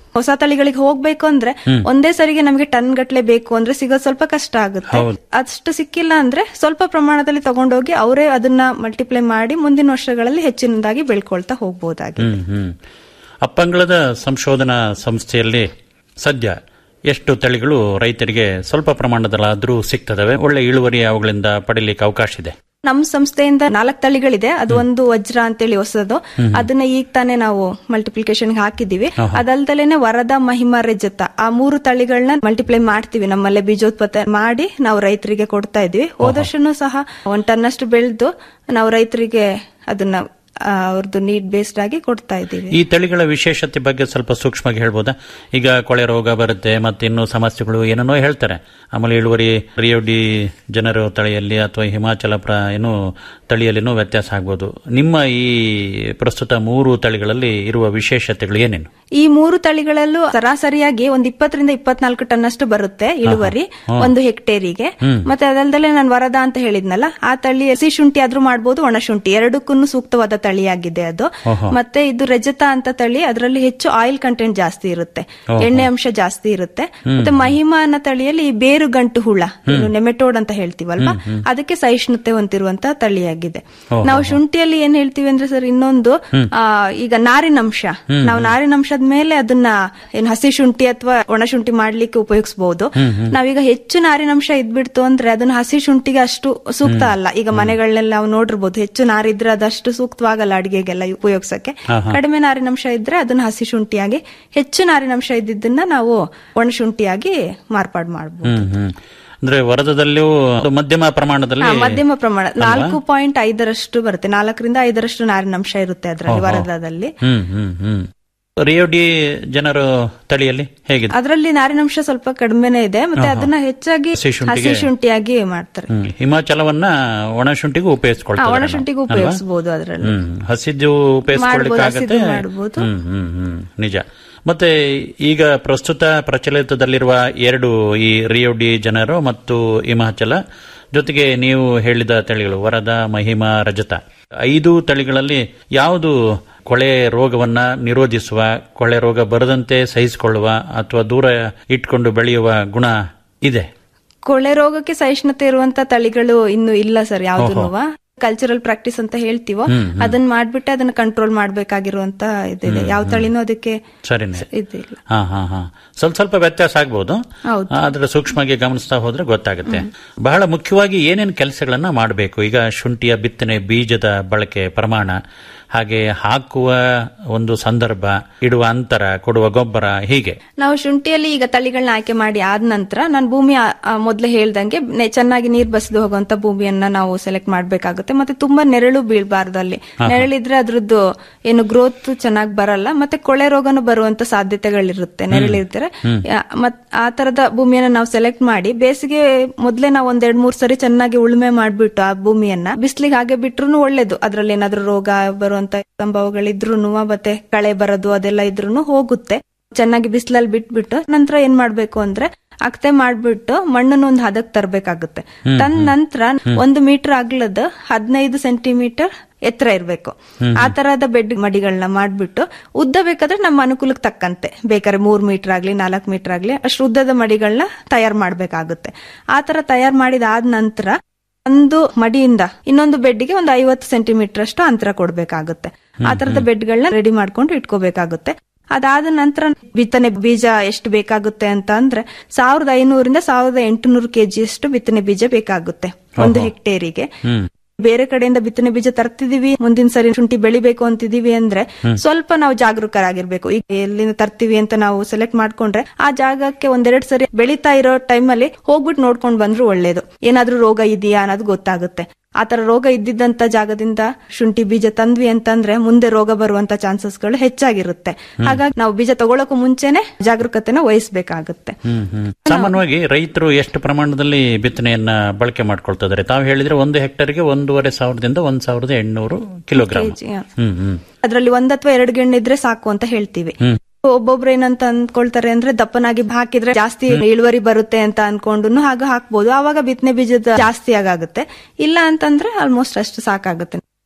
ಹೊಸ ತಳಿಗಳಿಗೆ ಹೋಗ್ಬೇಕು ಅಂದ್ರೆ ಹ್ಮ್. ಒಂದೇ ಸರಿಗೆ ನಮಗೆ ಟನ್ ಗಟ್ಲೆ ಬೇಕು ಅಂದ್ರೆ ಸಿಗೋದು ಸ್ವಲ್ಪ ಕಷ್ಟ ಆಗುತ್ತೆ ಹೌದು. ಅಷ್ಟು ಸಿಕ್ಕಿಲ್ಲ ಅಂದ್ರೆ ಸ್ವಲ್ಪ ಪ್ರಮಾಣದಲ್ಲಿ ತಗೊಂಡೋಗಿ ಅವರೇ ಅದನ್ನ ಮಲ್ಟಿಪ್ಲೈ ಮಾಡಿ ಮುಂದಿನ ವರ್ಷಗಳಲ್ಲಿ ಹೆಚ್ಚಿನದಾಗಿ ಬೆಳ್ಕೊಳ್ತಾ ಹೋಗ್ಬೋದಾಗಿ ಹ್ಮ್ ಹ್ಮ್ ಅಪ್ಪಂಗಳದ ಸಂಶೋಧನಾ ಸಂಸ್ಥೆಯಲ್ಲಿ ಸದ್ಯ ಎಷ್ಟು ತಳಿಗಳು ರೈತರಿಗೆ ಸ್ವಲ್ಪ ಪ್ರಮಾಣದಲ್ಲಾದ್ರೂ ಸಿಗ್ತದವೆ ಒಳ್ಳೆ ಇಳುವರಿ ಅವುಗಳಿಂದ ಪಡಿಲಿಕ್ಕೆ ಅವಕಾಶ ಇದೆ ನಮ್ ಸಂಸ್ಥೆಯಿಂದ ನಾಲ್ಕು ತಳಿಗಳಿದೆ ಅದು ಒಂದು ವಜ್ರ ಅಂತೇಳಿ ಹೊಸದು ಹ್ಮ್. ಅದನ್ನ ಈಗ ತಾನೇ ನಾವು ಮಲ್ಟಿಪ್ಲಿಕೇಶನ್ ಹಾಕಿದೀವಿ ಆಹಾ. ಅದಲ್ದಲೇನೆ ವರದ ಮಹಿಮಾ ರಜತ ಆ ಮೂರು ತಳಿಗಳನ್ನ ಮಲ್ಟಿಪ್ಲೈ ಮಾಡ್ತೀವಿ ನಮ್ಮಲ್ಲೇ ಬೀಜೋತ್ಪತ್ತಿ ಮಾಡಿ ನಾವು ರೈತರಿಗೆ ಕೊಡ್ತಾ ಇದೀವಿ ಹೋದ ವರ್ಷನೂ ಸಹ ಒಂದ್ ಟನ್ನಷ್ಟು ಬೆಳೆದು ನಾವು ರೈತರಿಗೆ ಅದನ್ನ ಆ, ಅವ್ರದ್ದು ನೀಡ್ ಬೇಸ್ಡ್ ಆಗಿ ಕೊಡ್ತಾ ಇದೀವಿ ಈ ತಳಿಗಳ ವಿಶೇಷತೆ ಬಗ್ಗೆ ಸ್ವಲ್ಪ ಸೂಕ್ಷ್ಮವಾಗಿ ಹೇಳ್ಬೋದಾ ಈಗ ಕೊಳೆ ರೋಗ ಬರುತ್ತೆ ಮತ್ತೆ ಇನ್ನೂ ಸಮಸ್ಯೆಗಳು ಏನೇನೋ ಹೇಳ್ತಾರೆ ಆಮೇಲೆ ಇಳುವರಿ ರಿಯೋಡಿ ಜನರು ತಳಿಯಲ್ಲಿ ಅಥವಾ ಹಿಮಾಚಲ ಪ್ರ ಏನು ತಳಿಯಲ್ಲಿನೂ ವ್ಯತ್ಯಾಸ ಆಗ್ಬೋದು ನಿಮ್ಮ ಈ ಪ್ರಸ್ತುತ ಮೂರು ತಳಿಗಳಲ್ಲಿ ಇರುವ ವಿಶೇಷತೆಗಳು ಏನೇನು ಈ ಮೂರು ತಳಿಗಳಲ್ಲೂ ಸರಾಸರಿಯಾಗಿ ಒಂದ್ ಇಪ್ಪತ್ತರಿಂದ ಇಪ್ಪತ್ನಾಲ್ಕು ಟನ್ ಅಷ್ಟು ಬರುತ್ತೆ ಇಳುವರಿ ಹಾ. ಒಂದು ಹೆಕ್ಟೇರಿಗೆ ಹ್ಮ್. ಮತ್ತೆ ಅದಲ್ದಲೆ ನಾನು ವರದ ಅಂತ ಹೇಳಿದ್ನಲ್ಲ ಆ ತಳಿ ಹಸಿ ಶುಂಠಿ ಆದ್ರೂ ಮಾಡ್ಬೋದು ಒಣ ಶುಂಠಿ ಎರಡಕ್ಕೂ ಸೂಕ್ತವಾದ ತಳಿಯಾಗಿದೆ ಅದು ಓಹೋ. ಮತ್ತೆ ಇದು ರಜತ ಅಂತ ತಳಿ ಅದರಲ್ಲಿ ಹೆಚ್ಚು ಆಯಿಲ್ ಕಂಟೆಂಟ್ ಜಾಸ್ತಿ ಇರುತ್ತೆ ಓಹೋ. ಎಣ್ಣೆ ಅಂಶ ಜಾಸ್ತಿ ಇರುತ್ತೆ ಹ್ಮ್. ಮತ್ತೆ ಮಹಿಮಾ ಅನ್ನೋ ತಳಿಯಲ್ಲಿ ಈ ಬೇರು ಗಂಟು ಹುಳ ಏನು ನೆಮೆಟೋಡ್ ಅಂತ ಹೇಳ್ತೀವಲ್ವಾ ಹ್ಮ್, ಹ್ಮ್. ಅದಕ್ಕೆ ಸಹಿಷ್ಣುತೆ ಹೊಂದಿರುವಂತ ತಳಿಯಾಗಿದೆ ಓಹೋ. ನಾವು ಶುಂಠಿಯಲ್ಲಿ ಏನ್ ಹೇಳ್ತೀವಿ ಅಂದ್ರೆ ಸರ್ ಇನ್ನೊಂದು ಹ್ಮ್. ಆ, ಈಗ ನಾರಿನಂಶ ಹ್ಮ್, ನಾವು ನಾರಿನಂಶದ ಮೇಲೆ ಅದನ್ನ ಏನ್ ಹಸಿ ಶುಂಠಿ ಅಥವಾ ಒಣ ಶುಂಠಿ ಮಾಡ್ಲಿಕ್ಕೆ ಉಪಯೋಗಿಸಬಹುದು ಹ್ಮ್, ಹ್ಮ್. ನಾವೀಗ ಹೆಚ್ಚು ನಾರಿನಂಶ ಇದ್ಬಿಡ್ತು ಅಂದ್ರೆ ಅದನ್ನ ಹಸಿ ಶುಂಠಿಗೆ ಅಷ್ಟು ಸೂಕ್ತ ಹ್ಮ್. ಅಲ್ಲ ಈಗ ಮನೆಗಳನ್ನೆಲ್ಲ ನಾವು ನೋಡಿರ್ಬೋದು ಹೆಚ್ಚು ನಾರಿದ್ರೆ ಅದಷ್ಟು ಸೂಕ್ತವಾಗಲ್ಲ ಅಡಿಗೆಗೆಲ್ಲ ಉಪಯೋಗಿಸಕ್ಕೆ ಹಾ, ಹಾ. ಕಡಿಮೆ ನಾರಿನಂಶ ಇದ್ರೆ ಅದನ್ನ ಹಸಿ ಶುಂಠಿಯಾಗಿ ಹೆಚ್ಚು ನಾರಿನಂಶ ಇದ್ದಿದ್ದನ್ನ ನಾವು ಒಣ ಶುಂಠಿಯಾಗಿ ಮಾರ್ಪಾಡು ಮಾಡಬಹುದು ಹ್ಮ್ ಹ್ಮ್ ಅಂದ್ರೆ ವರದದಲ್ಲಿಯೂ ಅದು ಮಧ್ಯಮ ಪ್ರಮಾಣದಲ್ಲಿ ಮಧ್ಯಮ ಪ್ರಮಾಣ ಅಲ್ವಾ? ನಾಲ್ಕು ಪಾಯಿಂಟ್ ಐದರಷ್ಟು ಬರುತ್ತೆ ನಾಲ್ಕರಿಂದ ಐದರಷ್ಟು ನಾರಿನಂಶ ಇರುತ್ತೆ ಅದರಲ್ಲಿ ಓಹೋ. ವರದದಲ್ಲಿ ಹ್ಮ್ ಹ್ಮ್ ಹ್ಮ್ ರಿಯೋಡಿ ಜನರು ತಳಿಯಲ್ಲಿ ಹೇಗಿದೆ ಅದರಲ್ಲಿ ನಾರಿನಂಶ ಸ್ವಲ್ಪ ಕಡಿಮೆನೇ ಇದೆ ಮತ್ತೆ ಆಹಾ. ಅದನ್ನ ಹೆಚ್ಚಾಗಿ ಹಸಿ ಶುಂಠಿಗೆ- ಹಸಿ ಶುಂಠಿಯಾಗಿ ಮಾಡ್ತಾರೆ ಹ್ಮ್. ಹಿಮಾಚಲವನ್ನ ಒಣ ಶುಂಠಿಗೂ ಹಾ, ಉಪಯೋಗಿಸ್ಕೊಳ್ತಾರೆ ಒಣ ನಾವು, ಶುಂಠಿಗೂ ಅಲ್ವಾ? ಉಪಯೋಗಿಸಬಹುದು ಅದರಲ್ಲಿ ಹ್ಮ್ ಹಸಿದ್ದು ಉಪಯೋಗಿಸ್ಕೊಳ್ಳಿಕ್ಕೆ ಮಾಡ್ಬೋದು, ಆಗತ್ತೆ ಹಸಿದ್ದು ಮಾಡ್ಬೋದು. ಹ್ಮ್ ಹ್ಮ್ ಹ್ಮ್ ನಿಜ ಮತ್ತೆ ಈಗ ಪ್ರಸ್ತುತ ಪ್ರಚಲಿತದಲ್ಲಿರುವ ಎರಡು ಈ ರಿಯೋಡಿ ಜನರು ಮತ್ತು ಹಿಮಾಚಲ ಜೊತೆಗೆ ನೀವು ಹೇಳಿದ ತಳಿಗಳು ವರದ ಮಹಿಮಾ ರಜತ ಐದು ತಳಿಗಳಲ್ಲಿ ಯಾವುದು ಕೊಳೆ ರೋಗವನ್ನ ನಿರೋಧಿಸುವ ಕೊಳೆ ರೋಗ ಬರದಂತೆ ಸಹಿಸಿಕೊಳ್ಳುವ ಅಥವಾ ದೂರ ಇಟ್ಕೊಂಡು ಬೆಳೆಯುವ ಗುಣ ಇದೆ ಕೊಳೆ ರೋಗಕ್ಕೆ ಸಹಿಷ್ಣುತೆ ಇರುವಂತ ತಳಿಗಳು ಇನ್ನು ಇಲ್ಲ ಸರ್ ಯಾವ್ದು ಓಹೋ. ಕಲ್ಚರಲ್ ಪ್ರಾಕ್ಟೀಸ್ ಅಂತ ಹೇಳ್ತೀವೋ ಹ್ಮ್, ಹ್ಮ್. ಅದನ್ನ ಮಾಡ್ಬಿಟ್ಟೆ ಅದನ್ನ ಕಂಟ್ರೋಲ್ ಮಾಡ್ಬೇಕಾಗಿರುವಂತ ಇದಿದೆ ಯಾವ ತಳಿನೂ ಅದಕ್ಕೆ ಸರಿನೇ ಇದಿಲ್ಲ ಹಾ ಹಾ ಹಾ ಸ್ವಲ್ಪ ಸ್ವಲ್ಪ ವ್ಯತ್ಯಾಸ ಆಗ್ಬೋದು ಹೌದು. ಆದ್ರೆ ಸೂಕ್ಷ್ಮವಾಗಿ ಗಮನಿಸ್ತಾ ಹೋದ್ರೆ ಗೊತ್ತಾಗುತ್ತೆ ಬಹಳ ಮುಖ್ಯವಾಗಿ ಏನೇನು ಕೆಲಸಗಳನ್ನ ಮಾಡಬೇಕು ಈಗ ಶುಂಠಿಯ ಬಿತ್ತನೆ ಬೀಜದ ಬಳಕೆ ಪ್ರಮಾಣ ಹಾಗೆ ಹಾಕುವ ಒಂದು ಸಂದರ್ಭ ಇಡುವ ಅಂತರ ಕೊಡುವ ಗೊಬ್ಬರ ಹೀಗೆ ನಾವು ಶುಂಠಿಯಲ್ಲಿ ಈಗ ತಳಿಗಳನ್ನ ಆಯ್ಕೆ ಮಾಡಿ ಆದ ನಂತರ ನಾನು ಭೂಮಿ ಆ- ಆ ಮೊದ್ಲೇ ಹೇಳ್ದಂಗೆ ನೆ- ಚೆನ್ನಾಗಿ ನೀರ್ ಬಸಿದು ಹೋಗುವಂತ ಭೂಮಿಯನ್ನ ನಾವು ಸೆಲೆಕ್ಟ್ ಮಾಡ್ಬೇಕಾಗುತ್ತೆ ಮತ್ತೆ ತುಂಬಾ ನೆರಳು ಬೀಳ್ಬಾರ್ದು ಅಲ್ಲಿ ಹಾ. ನೆರಳಿದ್ರೆ ಅದ್ರದ್ದು ಏನು ಗ್ರೋತ್ ಚೆನ್ನಾಗಿ ಬರಲ್ಲ ಮತ್ತೆ ಕೊಳೆ ರೋಗನು ಬರುವಂತ ಸಾಧ್ಯತೆಗಳಿರುತ್ತೆ ನೆರಳಿದ್ರೆ ಹ್ಮ್. ಯಾ- ಮತ್ ಆ ತರದ ಭೂಮಿಯನ್ನ ನಾವು ಸೆಲೆಕ್ಟ್ ಮಾಡಿ ಬೇಸಿಗೆ ಮೊದ್ಲೇ ನಾವು ಒಂದ್ ಎರಡ್ ಮೂರ್ ಸರಿ ಚೆನ್ನಾಗಿ ಉಳುಮೆ ಮಾಡ್ಬಿಟ್ಟು ಆ ಭೂಮಿಯನ್ನ ಬಿಸ್ಲಿಗೆ ಹಾಗೆ ಬಿಟ್ರು ಒಳ್ಳೇದು ಅದ್ರಲ್ಲಿ ಏನಾದ್ರೂ ರೋಗ ಬರುವಂತ ಸಂಭವಗಳಿದ್ರು ಮತ್ತೆ ಕಳೆ ಬರೋದು ಅದೆಲ್ಲ ಇದ್ರೂ ಹೋಗುತ್ತೆ ಚೆನ್ನಾಗಿ ಬಿಸಿಲಲ್ಲಿ ಬಿಟ್ಬಿಟ್ಟು ನಂತರ ಏನ್ ಮಾಡ್ಬೇಕು ಅಂದ್ರೆ ಅಕ್ತೆ ಮಾಡ್ಬಿಟ್ಟು ಮಣ್ಣನ್ನು ಒಂದು ಹದಕ್ ತರಬೇಕಾಗುತ್ತೆ ಹ್ಮ್, ತಂದ ಹ್ಮ್. ನಂತರ ಒಂದು ಮೀಟರ್ ಅಗ್ಲದ ಹದಿನೈದು ಸೆಂಟಿಮೀಟರ್ ಎತ್ತರ ಇರಬೇಕು ಹ್ಮ್, ಆ ತರಹದ ಬೆಡ್ ಮಡಿಗಳನ್ನ ಮಾಡ್ಬಿಟ್ಟು ಉದ್ದ ಬೇಕಾದ್ರೆ ನಮ್ಮ ಅನುಕೂಲಕ್ಕೆ ತಕ್ಕಂತೆ ಬೇಕಾದ್ರೆ ಮೂರ್ ಮೀಟರ್ ಆಗ್ಲಿ ನಾಲ್ಕು ಮೀಟರ್ ಆಗ್ಲಿ ಅಷ್ಟು ಉದ್ದದ ಮಡಿಗಳನ್ನ ತಯಾರು ಮಾಡ್ಬೇಕಾಗುತ್ತೆ ಆ ತರ ತಯಾರು ಮಾಡಿದಾದ ನಂತರ ಒಂದು ಮಡಿಯಿಂದ ಇನ್ನೊಂದು ಬೆಡ್ಗೆ ಒಂದು ಐವತ್ತು ಸೆಂಟಿಮೀಟರ್ ಅಷ್ಟು ಅಂತರ ಕೊಡ್ಬೇಕಾಗುತ್ತೆ ಆ ತರದ ಬೆಡ್ಗಳನ್ನ ರೆಡಿ ಮಾಡ್ಕೊಂಡು ಇಟ್ಕೋಬೇಕಾಗುತ್ತೆ ಅದಾದ ನಂತರ ಬಿತ್ತನೆ ಬೀಜ ಎಷ್ಟು ಬೇಕಾಗುತ್ತೆ ಅಂತ ಅಂದ್ರೆ ಸಾವಿರದ ಐನೂರಿಂದ ಸಾವಿರದ ಎಂಟುನೂರು ಕೆಜಿ ಅಷ್ಟು ಬಿತ್ತನೆ ಬೀಜ ಬೇಕಾಗುತ್ತೆ ಒಂದು ಓಹೋ. ಹೆಕ್ಟೇರಿಗೆ ಹ್ಮ್ ಬೇರೆ ಕಡೆಯಿಂದ ಬಿತ್ತನೆ ಬೀಜ ತರ್ತಿದೀವಿ ಮುಂದಿನ ಸರಿ ಶುಂಠಿ ಬೆಳಿಬೇಕು ಅಂತಿದೀವಿ ಅಂದ್ರೆ ಹ್ಮ್. ಸ್ವಲ್ಪ ನಾವು ಜಾಗರೂಕರಾಗಿರ್ಬೇಕು ಈಗ ಎಲ್ಲಿಂದ ತರ್ತೀವಿ ಅಂತ ನಾವು ಸೆಲೆಕ್ಟ್ ಮಾಡ್ಕೊಂಡ್ರೆ ಆ ಜಾಗಕ್ಕೆ ಒಂದೆರಡು ಸರಿ ಬೆಳೀತಾ ಇರೋ ಟೈಮಲ್ಲಿ ಹೋಗ್ಬಿಟ್ಟು ನೋಡ್ಕೊಂಡ್ ಬಂದ್ರು ಒಳ್ಳೇದು ಏನಾದ್ರೂ ರೋಗ ಇದೆಯಾ ಅನ್ನೋದು ಗೊತ್ತಾಗುತ್ತೆ ಆತರ ರೋಗ ಇದ್ದಿದ್ದಂತ ಜಾಗದಿಂದ ಶುಂಠಿ ಬೀಜ ತಂದ್ವಿ ಅಂತಂದ್ರೆ ಮುಂದೆ ರೋಗ ಬರುವಂತ ಚಾನ್ಸಸ್ಗಳು ಹೆಚ್ಚಾಗಿರುತ್ತೆ ಹಾಗಾಗಿ ನಾವು ಬೀಜ ತಗೊಳಕ್ಕೂ ಮುಂಚೆನೆ ಜಾಗರೂಕತೆನ ವಹಿಸ್ಬೇಕಾಗುತ್ತೆ ಹ್ಮ್ ಹ್ಮ್ ಸಾಮಾನ್ಯವಾಗಿ ರೈತರು ಎಷ್ಟು ಪ್ರಮಾಣದಲ್ಲಿ ಬಿತ್ತನೆಯನ್ನ ಬಳಕೆ ಮಾಡ್ಕೊಳ್ತಿದ್ದಾರೆ ತಾವು ಹೇಳಿದ್ರೆ ಒಂದು ಹೆಕ್ಟರ್ಗೆ ಒಂದೂವರೆ ಸಾವಿರದಿಂದ ಒಂದ್ ಸಾವಿರದ ಎಂಟುನೂರು ಕಿಲೋಗ್ರಾಮ್ ಕೆಜಿ, ಹ. ಹ್ಮ್ ಹ್ಮ್ ಅದ್ರಲ್ಲಿ ಒಂದ್ ಅಥವಾ ಎರಡು ಗೆಣ್ಣು ಇದ್ರೆ ಸಾಕು ಅಂತ ಹೇಳ್ತೀವಿ ಹ್ಮ್. ಒಬ್ಬೊಬ್ರು ಏನಂತ ಅನ್ಕೊಳ್ತಾರೆ ಅಂದ್ರೆ ದಪ್ಪನಾಗಿ ಹಾಕಿದ್ರೆ ಜಾಸ್ತಿ ಇಳುವರಿ ಬರುತ್ತೆ ಅಂತ ಅನ್ಕೊಂಡು ಹಾಗೆ ಹಾಕ್ಬೋದು ಆವಾಗ ಬಿತ್ತನೆ ಬೀಜದ ಜಾಸ್ತಿ ಆಗುತ್ತೆ ಇಲ್ಲ ಅಂತಂದ್ರೆ ಆಲ್ಮೋಸ್ಟ್ ಅಷ್ಟು ಸಾಕಾಗುತ್ತೆ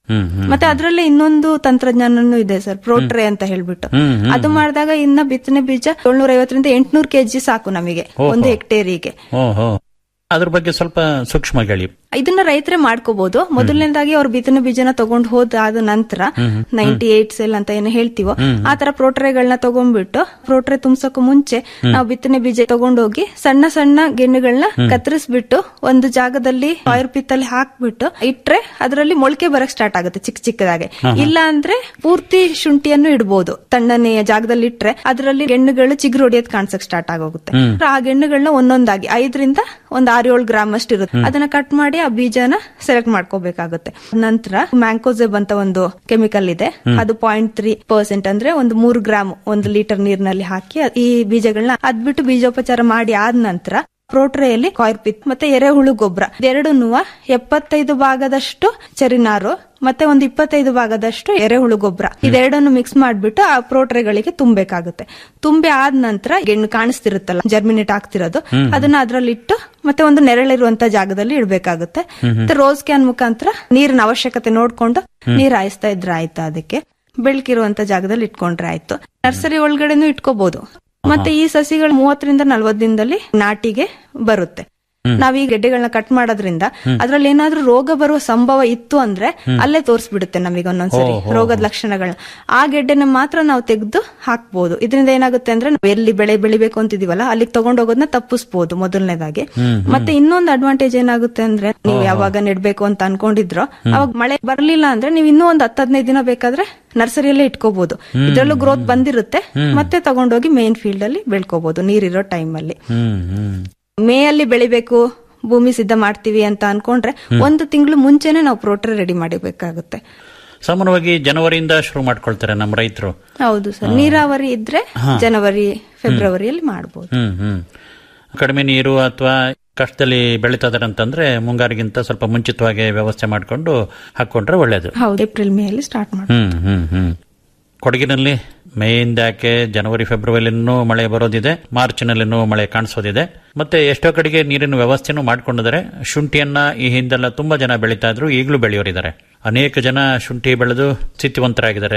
ಹ್ಮ್ ಹ್ಮ್ ಮತ್ತೆ ಅದರಲ್ಲೇ ಇನ್ನೊಂದು ತಂತ್ರಜ್ಞಾನನೂ ಇದೆ ಸರ್ ಪ್ರೋಟ್ರೆ ಅಂತ ಹೇಳ್ಬಿಟ್ಟು ಹ್ಮ್, ಹ್ಮ್. ಅದು ಮಾಡಿದಾಗ ಇನ್ನ ಬಿತ್ತನೆ ಬೀಜ ಏಳ್ನೂರ ಐವತ್ತರಿಂದ ಎಂಟ್ನೂರು ಕೆಜಿ ಸಾಕು ನಮಗೆ ಓಹೋ. ಒಂದು ಹೆಕ್ಟೇರಿಗೆ ಓಹೋ ಅದ್ರ ಬಗ್ಗೆ ಸ್ವಲ್ಪ ಸೂಕ್ಷ್ಮ ಹೇಳಿ ಇದನ್ನ ರೈತರೇ ಮಾಡ್ಕೋಬಹುದು ಮೊದಲನೇದಾಗಿ ಅವ್ರು ಬಿತ್ತನೆ ಬೀಜನ ತಗೊಂಡ್ ಹೋದಾದ ನಂತರ ನೈಂಟಿ ಏಟ್ ಸೆಲ್ ಅಂತ ಏನು ಹೇಳ್ತೀವೋ ಆ ತರ ಪ್ರೋಟ್ರೆಗಳನ್ನ ತಗೊಂಡ್ಬಿಟ್ಟು ಪ್ರೋಟ್ರೆ ತುಂಬ್ಸಕ್ಕೂ ಮುಂಚೆ ನಾವು ಬಿತ್ತನೆ ಬೀಜ ತಗೊಂಡೋಗಿ ಸಣ್ಣ ಸಣ್ಣ ಗೆಣ್ಣುಗಳನ್ನ ಕತ್ತರಿಸ್ಬಿಟ್ಟು ಒಂದು ಜಾಗದಲ್ಲಿ ಆಯುರ್ ಪಿತ್ತಲ್ಲಿ ಹಾಕ್ಬಿಟ್ಟು ಇಟ್ರೆ ಅದರಲ್ಲಿ ಮೊಳಕೆ ಬರಕ್ ಸ್ಟಾರ್ಟ್ ಆಗುತ್ತೆ ಚಿಕ್ಕ ಚಿಕ್ಕದಾಗೆ ಇಲ್ಲ ಅಂದ್ರೆ ಪೂರ್ತಿ ಶುಂಠಿಯನ್ನು ಇಡ್ಬೋದು ತಣ್ಣನೆಯ ಜಾಗದಲ್ಲಿ ಇಟ್ರೆ ಅದರಲ್ಲಿ ಗೆಣ್ಣುಗಳು ಚಿಗುರು ಹೊಡಿಯೋದ್ ಕಾಣಿಸಕ್ ಸ್ಟಾರ್ಟ್ ಆಗೋಗುತ್ತೆ ಆ ಗೆಣ್ಣುಗಳನ್ನ ಒಂದೊಂದಾಗಿ ಐದರಿಂದ ಒಂದ್ ಆರ್ ಏಳು ಗ್ರಾಮ್ ಅಷ್ಟು ಇರುತ್ತೆ ಅದನ್ನ ಕಟ್ ಮಾಡಿ ಆ ಬೀಜನ ಸೆಲೆಕ್ಟ್ ಮಾಡ್ಕೋಬೇಕಾಗುತ್ತೆ ನಂತರ ಮ್ಯಾಂಕೋಸೆಬ್ ಅಂತ ಒಂದು ಕೆಮಿಕಲ್ ಇದೆ ಅದು ಪಾಯಿಂಟ್ ತ್ರೀ ಪರ್ಸೆಂಟ್ ಅಂದ್ರೆ ಒಂದು ಮೂರು ಗ್ರಾಮ್ ಒಂದು ಲೀಟರ್ ನೀರಿನಲ್ಲಿ ಹಾಕಿ ಈ ಬೀಜಗಳನ್ನ ಅದ್ಬಿಟ್ಟು ಬೀಜೋಪಚಾರ ಮಾಡಿ ಆದ ನಂತರ ಪ್ರೋಟ್ರೆಯಲ್ಲಿ ಕಾಯಿರ್ಪಿತ್ ಮತ್ತೆ ಎರೆಹುಳು ಗೊಬ್ಬರ ಎರಡನ್ನೂ ಎಪ್ಪತ್ತೈದು ಭಾಗದಷ್ಟು ಚರಿನಾರು ಮತ್ತೆ ಒಂದು ಇಪ್ಪತ್ತೈದು ಭಾಗದಷ್ಟು ಎರೆಹುಳು ಗೊಬ್ಬರ ಇದೆರಡನ್ನು ಮಿಕ್ಸ್ ಮಾಡ್ಬಿಟ್ಟು ಆ ಪ್ರೋಟ್ರೆಗಳಿಗೆ ತುಂಬಬೇಕಾಗುತ್ತೆ ತುಂಬಿ ಆದ ನಂತರ ಗೆಣ್ಣು ಕಾಣಿಸ್ತಿರುತ್ತಲ್ಲ ಜರ್ಮಿನೇಟ್ ಆಗ್ತಿರೋದು ಅದನ್ನ ಅದ್ರಲ್ಲಿಟ್ಟು ಮತ್ತೆ ಒಂದು ನೆರಳಿರುವಂತ ಜಾಗದಲ್ಲಿ ಇಡಬೇಕಾಗುತ್ತೆ ಮತ್ತೆ ರೋಸ್ ಕ್ಯಾನ್ ಮುಖಾಂತರ ನೀರಿನ ಅವಶ್ಯಕತೆ ನೋಡ್ಕೊಂಡು ನೀರ್ ಹಾಯಿಸ್ತಾ ಇದ್ರೆ ಆಯ್ತು ಅದಕ್ಕೆ ಬೆಳಕಿರುವಂತ ಜಾಗದಲ್ಲಿ ಇಟ್ಕೊಂಡ್ರೆ ಆಯ್ತು ನರ್ಸರಿ ಒಳಗಡೆನೂ ಇಟ್ಕೋಬಹುದು ಮತ್ತೆ ಈ ಸಸಿಗಳು ಮೂವತ್ತರಿಂದ ನಲ್ವತ್ತು ದಿನದಲ್ಲಿ ನಾಟಿಗೆ ಬರುತ್ತೆ ನಾವ್ ಈ ಗೆಡ್ಡೆಗಳನ್ನ ಕಟ್ ಮಾಡೋದ್ರಿಂದ ಅದ್ರಲ್ಲಿ ಏನಾದ್ರೂ ರೋಗ ಬರುವ ಸಂಭವ ಇತ್ತು ಅಂದ್ರೆ ಅಲ್ಲೇ ತೋರಿಸ್ಬಿಡುತ್ತೆ ನಮಗೆ ಒಂದೊಂದ್ಸರಿ ರೋಗದ ಲಕ್ಷಣಗಳನ್ನ ಆ ಗೆಡ್ಡೆನ ಮಾತ್ರ ನಾವು ತೆಗೆದು ಹಾಕ್ಬೋದು ಇದರಿಂದ ಏನಾಗುತ್ತೆ ಅಂದ್ರೆ ನಾವು ಎಲ್ಲಿ ಬೆಳೆ ಬೆಳಿಬೇಕು ಅಂತಿದೀವಲ್ಲ ಅಲ್ಲಿಗೆ ತಗೊಂಡೋಗೋದನ್ನ ತಪ್ಪಿಸ್ಬೋದು ಮೊದಲನೇದಾಗಿ ಮತ್ತೆ ಇನ್ನೊಂದು ಅಡ್ವಾಂಟೇಜ್ ಏನಾಗುತ್ತೆ ಅಂದ್ರೆ ನೀವು ಯಾವಾಗ ನೆಡ್ಬೇಕು ಅಂತ ಅನ್ಕೊಂಡಿದ್ರೋ ಅವಾಗ ಮಳೆ ಬರ್ಲಿಲ್ಲ ಅಂದ್ರೆ ನೀವು ಇನ್ನೂ ಒಂದ್ ಹತ್ತು ಹದಿನೈದು ದಿನ ಬೇಕಾದ್ರೆ ನರ್ಸರಿಯಲ್ಲೇ ಇಟ್ಕೋಬಹುದು ಇದ್ರಲ್ಲೂ ಗ್ರೋತ್ ಬಂದಿರುತ್ತೆ ಮತ್ತೆ ತಗೊಂಡೋಗಿ ಮೇನ್ ಫೀಲ್ಡ್ ಅಲ್ಲಿ ಬೆಳ್ಕೋಬಹುದು ನೀರಿರೋ ಟೈಮ್ ಅಲ್ಲಿ ಹ್ಮ್ ಹ್ಮ್ ಮೇ ಅಲ್ಲಿ ಬೆಳಿಬೇಕು ಭೂಮಿ ಸಿದ್ಧ ಮಾಡ್ತೀವಿ ಅಂತ ಅನ್ಕೊಂಡ್ರೆ ಒಂದು ತಿಂಗಳು ಮುಂಚೆನೆ ನಾವು ಪ್ರೋಟ್ರೆ ರೆಡಿ ಮಾಡಬೇಕಾಗುತ್ತೆ ಸಾಮಾನ್ಯವಾಗಿ ಜನವರಿಯಿಂದ ಶುರು ಮಾಡ್ಕೊಳ್ತಾರೆ ನಮ್ಮ ರೈತರು ಹೌದು ಸರ್ ನೀರಾವರಿ ಇದ್ರೆ ಜನವರಿ ಫೆಬ್ರವರಿಯಲ್ಲಿ ಮಾಡಬಹುದು ಹ್ಮ್ ಹ್ಮ್ ಕಡಿಮೆ ನೀರು ಅಥವಾ ಕಷ್ಟದಲ್ಲಿ ಬೆಳೀತಾ ಇದಾರೆ ಅಂತಂದ್ರೆ ಮುಂಗಾರಿಗಿಂತ ಸ್ವಲ್ಪ ಮುಂಚಿತವಾಗಿ ವ್ಯವಸ್ಥೆ ಮಾಡ್ಕೊಂಡು ಹಾಕೊಂಡ್ರೆ ಒಳ್ಳೇದು ಹೌದು ಏಪ್ರಿಲ್ ಮೇ ಅಲ್ಲಿ ಸ್ಟಾರ್ಟ್ ಮಾಡಿ ಹ್ಮ್ ಹ್ಮ್ ಹ್ಮ್ ಕೊಡಗಿನಲ್ಲಿ ಮೇಯಿಂದ ಯಾಕೆ ಜನವರಿ ಫೆಬ್ರವರಿನೂ ಮಳೆ ಬರೋದಿದೆ ಮಾರ್ಚ್ನಲ್ಲಿನೂ ಮಳೆ ಕಾಣಿಸೋದಿದೆ ಮತ್ತೆ ಎಷ್ಟೋ ಕಡೆಗೆ ನೀರಿನ ವ್ಯವಸ್ಥೆನೂ ಮಾಡ್ಕೊಂಡಿದ್ದಾರೆ ಶುಂಠಿಯನ್ನ ಈ ಹಿಂದೆಲ್ಲ ತುಂಬಾ ಜನ ಬೆಳೀತಾ ಇದ್ರು ಈಗಲೂ ಬೆಳೆಯೋರಿದ್ದಾರೆ ಅನೇಕ ಜನ ಶುಂಠಿ ಬೆಳೆದು ಸ್ಥಿತಿವಂತರಾಗಿದ್ದಾರೆ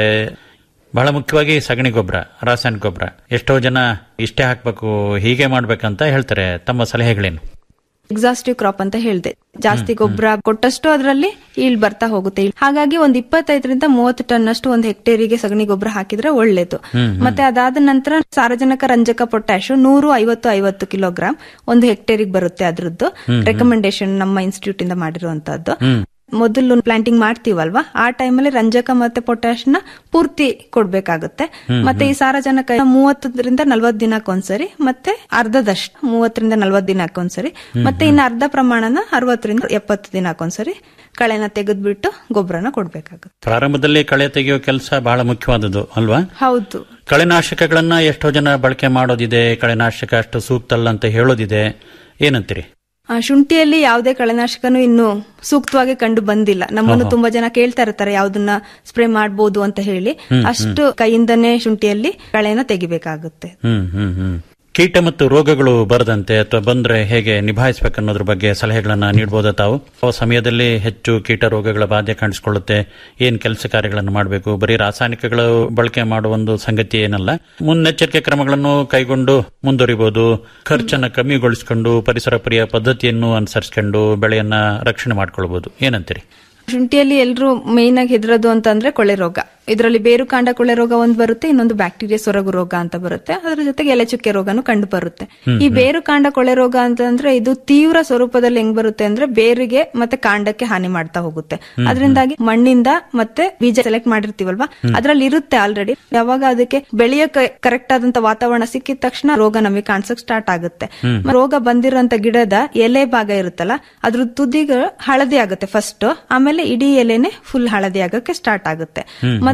ಬಹಳ ಮುಖ್ಯವಾಗಿ ಸಗಣಿ ಗೊಬ್ಬರ ರಾಸಾಯನಿಕ ಗೊಬ್ಬರ ಎಷ್ಟೋ ಜನ ಇಷ್ಟೇ ಹಾಕ್ಬೇಕು ಹೀಗೆ ಮಾಡ್ಬೇಕಂತ ಹೇಳ್ತಾರೆ ತಮ್ಮ ಸಲಹೆಗಳೇನು ಎಕ್ಸಾಸ್ಟಿವ್ ಕ್ರಾಪ್ ಅಂತ ಹೇಳ್ದೆ ಜಾಸ್ತಿ ಗೊಬ್ಬರ ಕೊಟ್ಟಷ್ಟು ಅದರಲ್ಲಿ ಈಳ್ ಬರ್ತಾ ಹೋಗುತ್ತೆ ಹಾಗಾಗಿ ಒಂದ್ ಇಪ್ಪತ್ತೈದರಿಂದ ಮೂವತ್ತು ಟನ್ ಅಷ್ಟು ಒಂದು ಹೆಕ್ಟೇರಿಗೆ ಸಗಣಿ ಗೊಬ್ಬರ ಹಾಕಿದ್ರೆ ಒಳ್ಳೇದು ಮತ್ತೆ ಅದಾದ ನಂತರ ಸಾರಜನಕ ರಂಜಕ ಪೊಟ್ಯಾಶ್ ನೂರು ಐವತ್ತು ಐವತ್ತು ಕಿಲೋಗ್ರಾಮ್ ಒಂದು ಹೆಕ್ಟೇರಿಗೆ ಬರುತ್ತೆ ಅದ್ರದ್ದು ರೆಕಮೆಂಡೇಶನ್ ನಮ್ಮ ಇನ್ಸ್ಟಿಟ್ಯೂಟ್ ಇಂದ ಮಾಡಿರುವಂತದ್ದು ಮೊದಲು ಪ್ಲಾಂಟಿಂಗ್ ಮಾಡ್ತೀವಲ್ವಾ ಆ ಟೈಮಲ್ಲಿ ರಂಜಕ ಮತ್ತೆ ಪೊಟ್ಯಾಶ್ ನ ಪೂರ್ತಿ ಕೊಡ್ಬೇಕಾಗುತ್ತೆ ಮತ್ತೆ ಈ ಸಾರಜನಕ ಮೂವತ್ತರಿಂದ ನಲ್ವತ್ ದಿನಕ್ಕೊಂದ್ಸರಿ ಮತ್ತೆ ಅರ್ಧದಷ್ಟು ಮೂವತ್ತರಿಂದ ನಲ್ವತ್ ದಿನಕ್ಕೊಂದ್ಸರಿ ಮತ್ತೆ ಇನ್ನು ಅರ್ಧ ಪ್ರಮಾಣನ ಅರವತ್ತರಿಂದ ಎಪ್ಪತ್ತು ದಿನಕ್ಕೊಂದ್ಸರಿ ಕಳೆನ ತೆಗೆದ್ಬಿಟ್ಟು ಗೊಬ್ಬರನ ಕೊಡ್ಬೇಕಾಗುತ್ತೆ ಪ್ರಾರಂಭದಲ್ಲಿ ಕಳೆ ತೆಗೆಯೋ ಕೆಲಸ ಬಹಳ ಮುಖ್ಯವಾದದ್ದು ಅಲ್ವಾ ಹೌದು ಕಳೆನಾಶಕಗಳನ್ನ ಎಷ್ಟೋ ಜನ ಬಳಕೆ ಮಾಡೋದಿದೆ ಕಳೆನಾಶಕ ಅಷ್ಟು ಸೂಕ್ತ ಅಲ್ಲ ಅಂತ ಹೇಳೋದಿದೆ ಏನಂತೀರಿ ಆ, ಶುಂಠಿಯಲ್ಲಿ ಯಾವುದೇ ಕಳೆನಾಶಕನು ಇನ್ನು ಸೂಕ್ತವಾಗಿ ಕಂಡು ಬಂದಿಲ್ಲ ನಮ್ಮನ್ನು ತುಂಬಾ ಜನ ಕೇಳ್ತಾ ಇರ್ತಾರೆ ಯಾವ್ದನ್ನ ಸ್ಪ್ರೇ ಮಾಡಬಹುದು ಅಂತ ಹೇಳಿ ಅಷ್ಟು ಕೈಯಿಂದನೇ ಶುಂಠಿಯಲ್ಲಿ ಕಳೆನ ತೆಗಿಬೇಕಾಗುತ್ತೆ ಹ್ಮ್ ಹ್ಮ್ ಹ್ಮ್ ಕೀಟ ಮತ್ತು ರೋಗಗಳು ಬರದಂತೆ ಅಥವಾ ಬಂದ್ರೆ ಹೇಗೆ ನಿಭಾಯಿಸಬೇಕನ್ನೋದ್ರ ಬಗ್ಗೆ ಸಲಹೆಗಳನ್ನ ನೀಡಬಹುದಾ ತಾವು ಆ ಸಮಯದಲ್ಲಿ ಹೆಚ್ಚು ಕೀಟ ರೋಗಗಳ ಬಾಧೆ ಕಾಣಿಸಿಕೊಳ್ಳುತ್ತೆ ಏನ್ ಕೆಲಸ ಕಾರ್ಯಗಳನ್ನು ಮಾಡಬೇಕು ಬರೀ ರಾಸಾಯನಿಕಗಳು ಬಳಕೆ ಮಾಡುವ ಒಂದು ಸಂಗತಿ ಏನಲ್ಲ ಮುನ್ನೆಚ್ಚರಿಕೆ ಕ್ರಮಗಳನ್ನು ಕೈಗೊಂಡು ಮುಂದುವರಿಬಹುದು ಖರ್ಚನ್ನ ಕಮ್ಮಿಗೊಳಿಸಿಕೊಂಡು ಪರಿಸರ ಪ್ರಿಯ ಪದ್ಧತಿಯನ್ನು ಅನುಸರಿಸಿಕೊಂಡು ಬೆಳೆಯನ್ನ ರಕ್ಷಣೆ ಮಾಡ್ಕೊಳ್ಬಹುದು ಏನಂತೀರಿ ಶುಂಠಿಯಲ್ಲಿ ಎಲ್ಲರೂ ಮೇನ್ ಆಗಿ ಹೆದರೋದು ಅಂತಂದ್ರೆ ಕೊಳೆ ರೋಗ ಇದರಲ್ಲಿ ಬೇರು ಕಾಂಡ ಕೊಳೆ ರೋಗ ಒಂದು ಬರುತ್ತೆ ಇನ್ನೊಂದು ಬ್ಯಾಕ್ಟೀರಿಯಾ ಸೊರಗು ರೋಗ ಅಂತ ಬರುತ್ತೆ ಅದರ ಜೊತೆಗೆ ಎಲೆ ಚುಕ್ಕೆ ರೋಗನು ಕಂಡು ಬರುತ್ತೆ ಈ ಬೇರು ಕಾಂಡ ಕೊಳೆ ರೋಗ ಅಂತಂದ್ರೆ ಇದು ತೀವ್ರ ಸ್ವರೂಪದಲ್ಲಿ ಹೆಂಗ್ ಬರುತ್ತೆ ಅಂದ್ರೆ ಬೇರಿಗೆ ಮತ್ತೆ ಕಾಂಡಕ್ಕೆ ಹಾನಿ ಮಾಡ್ತಾ ಹೋಗುತ್ತೆ ಅದರಿಂದಾಗಿ ಮಣ್ಣಿಂದ ಮತ್ತೆ ಬೀಜ ಸೆಲೆಕ್ಟ್ ಮಾಡಿರ್ತೀವಲ್ವಾ ಅದ್ರಲ್ಲಿ ಇರುತ್ತೆ ಆಲ್ರೆಡಿ ಯಾವಾಗ ಅದಕ್ಕೆ ಬೆಳೆಯಕ್ಕೆ ಕರೆಕ್ಟ್ ಆದಂತ ವಾತಾವರಣ ಸಿಕ್ಕಿದ ತಕ್ಷಣ ರೋಗ ನಮಗೆ ಕಾಣಿಸಕ್ ಸ್ಟಾರ್ಟ್ ಆಗುತ್ತೆ ರೋಗ ಬಂದಿರೋಂತ ಗಿಡದ ಎಲೆ ಭಾಗ ಇರುತ್ತಲ್ಲ ಅದ್ರ ತುದಿಗಳು ಹಳದಿ ಆಗುತ್ತೆ ಫಸ್ಟ್ ಆಮೇಲೆ ಇಡೀ ಎಲೆನೆ ಫುಲ್ ಹಳದಿ ಆಗಕ್ಕೆ ಸ್ಟಾರ್ಟ್ ಆಗುತ್ತೆ ಮತ್ತೆ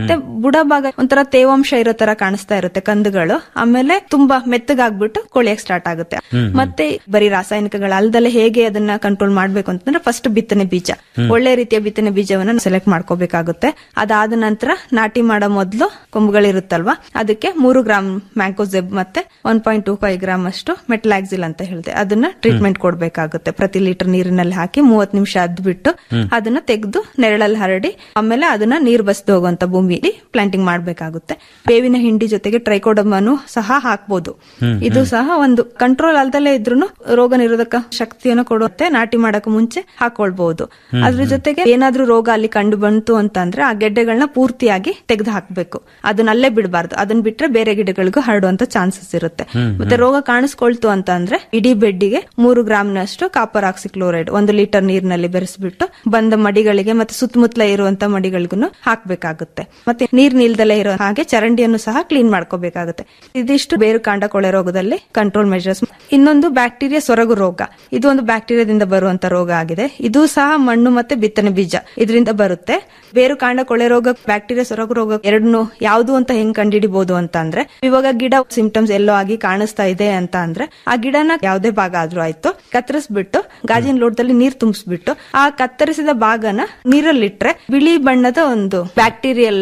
ಮತ್ತೆ ಬುಡ ಭಾಗ ಒಂಥರ ತೇವಾಂಶ ಇರೋ ತರ ಕಾಣಿಸ್ತಾ ಇರುತ್ತೆ ಕಂದುಗಳು ಆಮೇಲೆ ತುಂಬಾ ಮೆತ್ತಗಾಗ್ಬಿಟ್ಟು ಕೊಳೆಯಕ್ ಸ್ಟಾರ್ಟ್ ಆಗುತ್ತೆ ಮತ್ತೆ ಬರೀ ರಾಸಾಯನಿಕಗಳ ಅಲ್ದಲೆ ಹೇಗೆ ಅದನ್ನ ಕಂಟ್ರೋಲ್ ಮಾಡ್ಬೇಕು ಅಂತಂದ್ರೆ ಫಸ್ಟ್ ಬಿತ್ತನೆ ಬೀಜ ಒಳ್ಳೆ ರೀತಿಯ ಬಿತ್ತನೆ ಬೀಜವನ್ನ ಸೆಲೆಕ್ಟ್ ಮಾಡ್ಕೋಬೇಕಾಗುತ್ತೆ ಅದಾದ ನಂತರ ನಾಟಿ ಮಾಡೋ ಮೊದಲು ಕೊಂಬುಗಳಿರುತ್ತಲ್ವಾ ಅದಕ್ಕೆ ಮೂರು ಗ್ರಾಮ್ ಮ್ಯಾಂಕೋಸೆಬ್ ಮತ್ತೆ one point two five gram ಅಷ್ಟು ಮೆಟ್ಲಾಕ್ಸಿಲ್ ಅಂತ ಹೇಳಿದೆ ಅದನ್ನ ಟ್ರೀಟ್ಮೆಂಟ್ ಕೊಡ್ಬೇಕಾಗುತ್ತೆ ಪ್ರತಿ ಲೀಟರ್ ನೀರಿನಲ್ಲಿ ಹಾಕಿ ಮೂವತ್ ನಿಮಿಷ ಅದ್ಬಿಟ್ಟು ಅದನ್ನ ತೆಗೆದು ನೆರಳಲ್ಲಿ ಹರಡಿ ಆಮೇಲೆ ಅದನ್ನ ನೀರು ಬಸ್ದು ಹೋಗುವಂತ ಭೂಮಿಲಿ ಪ್ಲಾಂಟಿಂಗ್ ಮಾಡ್ಬೇಕಾಗುತ್ತೆ ಬೇವಿನ ಹಿಂಡಿ ಜೊತೆಗೆ ಟ್ರೈಕೋಡಮನು ಸಹ ಹಾಕ್ಬೋದು ಇದು ಸಹ ಒಂದು ಕಂಟ್ರೋಲ್ ಅಲ್ದಲ್ಲೇ ಇದ್ರು ರೋಗ ನಿರೋಧಕ ಶಕ್ತಿಯನ್ನು ಕೊಡುತ್ತೆ ನಾಟಿ ಮಾಡಕ್ ಮುಂಚೆ ಹಾಕೊಳ್ಬಹುದು ಅದ್ರ ಜೊತೆಗೆ ಏನಾದ್ರೂ ರೋಗ ಅಲ್ಲಿ ಕಂಡು ಬಂತು ಅಂತಂದ್ರೆ ಆ ಗೆಡ್ಡೆಗಳನ್ನ ಪೂರ್ತಿಯಾಗಿ ತೆಗೆದು ಹಾಕ್ಬೇಕು ಅದನ್ನ ಅಲ್ಲೇ ಬಿಡಬಾರ್ದು ಅದನ್ನ ಬಿಟ್ರೆ ಬೇರೆ ಗಿಡಗಳಿಗೂ ಹರಡುವಂತ ಚಾನ್ಸಸ್ ಇರುತ್ತೆ ಮತ್ತೆ ರೋಗ ಕಾಣಿಸ್ಕೊಳ್ತು ಅಂತ ಅಂದ್ರೆ ಇಡೀ ಬೆಡ್ಡಿಗೆ ಮೂರು ಗ್ರಾಮ್ನಷ್ಟು ಕಾಪರ್ ಆಕ್ಸಿಕ್ಲೋರೈಡ್ ಒಂದು ಲೀಟರ್ ನೀರಿನಲ್ಲಿ ಬೆರೆಸ್ಬಿಟ್ಟು ಬಂದ ಮಡಿಗಳಿಗೆ ಮತ್ತೆ ಸುತ್ತಮುತ್ತಲ ಇರುವಂತ ಮಡಿಗಳಿಗೂ ಹಾಕ್ಬೇಕಾಗುತ್ತೆ ಮತ್ತೆ ನೀರ್ ನಿಲ್ದಲೇ ಇರೋ ಹಾಗೆ ಚರಂಡಿಯನ್ನು ಸಹ ಕ್ಲೀನ್ ಮಾಡ್ಕೋಬೇಕಾಗುತ್ತೆ ಇದಿಷ್ಟು ಬೇರು ಕಾಂಡ ಕೊಳೆ ರೋಗದಲ್ಲಿ ಕಂಟ್ರೋಲ್ ಮೆಜರ್ಸ್ ಇನ್ನೊಂದು ಬ್ಯಾಕ್ಟೀರಿಯಾ ಸೊರಗು ರೋಗ ಇದು ಒಂದು ಬ್ಯಾಕ್ಟೀರಿಯಾದಿಂದ ಬರುವಂತ ರೋಗ ಆಗಿದೆ ಇದು ಸಹ ಮಣ್ಣು ಮತ್ತೆ ಬಿತ್ತನೆ ಬೀಜ ಇದರಿಂದ ಬರುತ್ತೆ ಬೇರು ಕಾಂಡ ಕೊಳೆ ರೋಗ ಬ್ಯಾಕ್ಟೀರಿಯಾ ಸೊರಗು ರೋಗ ಎರಡನ್ನು ಯಾವುದು ಅಂತ ಹೆಂಗ್ ಕಂಡಿಡಿಬಹುದು ಅಂತ ಅಂದ್ರೆ ಇವಾಗ ಗಿಡ ಸಿಂಪ್ಟಮ್ಸ್ ಎಲ್ಲೋ ಆಗಿ ಕಾಣಿಸ್ತಾ ಇದೆ ಅಂತ ಅಂದ್ರೆ ಆ ಗಿಡನ ಯಾವುದೇ ಭಾಗ ಆದ್ರೂ ಆಯ್ತು ಕತ್ತರಿಸ್ಬಿಟ್ಟು ಗಾಜಿನ ಲೋಟದಲ್ಲಿ ನೀರ್ ತುಂಬಿಸ್ಬಿಟ್ಟು ಆ ಕತ್ತರಿಸಿದ ಭಾಗನ ನೀರಲ್ಲಿಟ್ರೆ ಬಿಳಿ ಬಣ್ಣದ ಒಂದು ಬ್ಯಾಕ್ಟೀರಿಯಲ್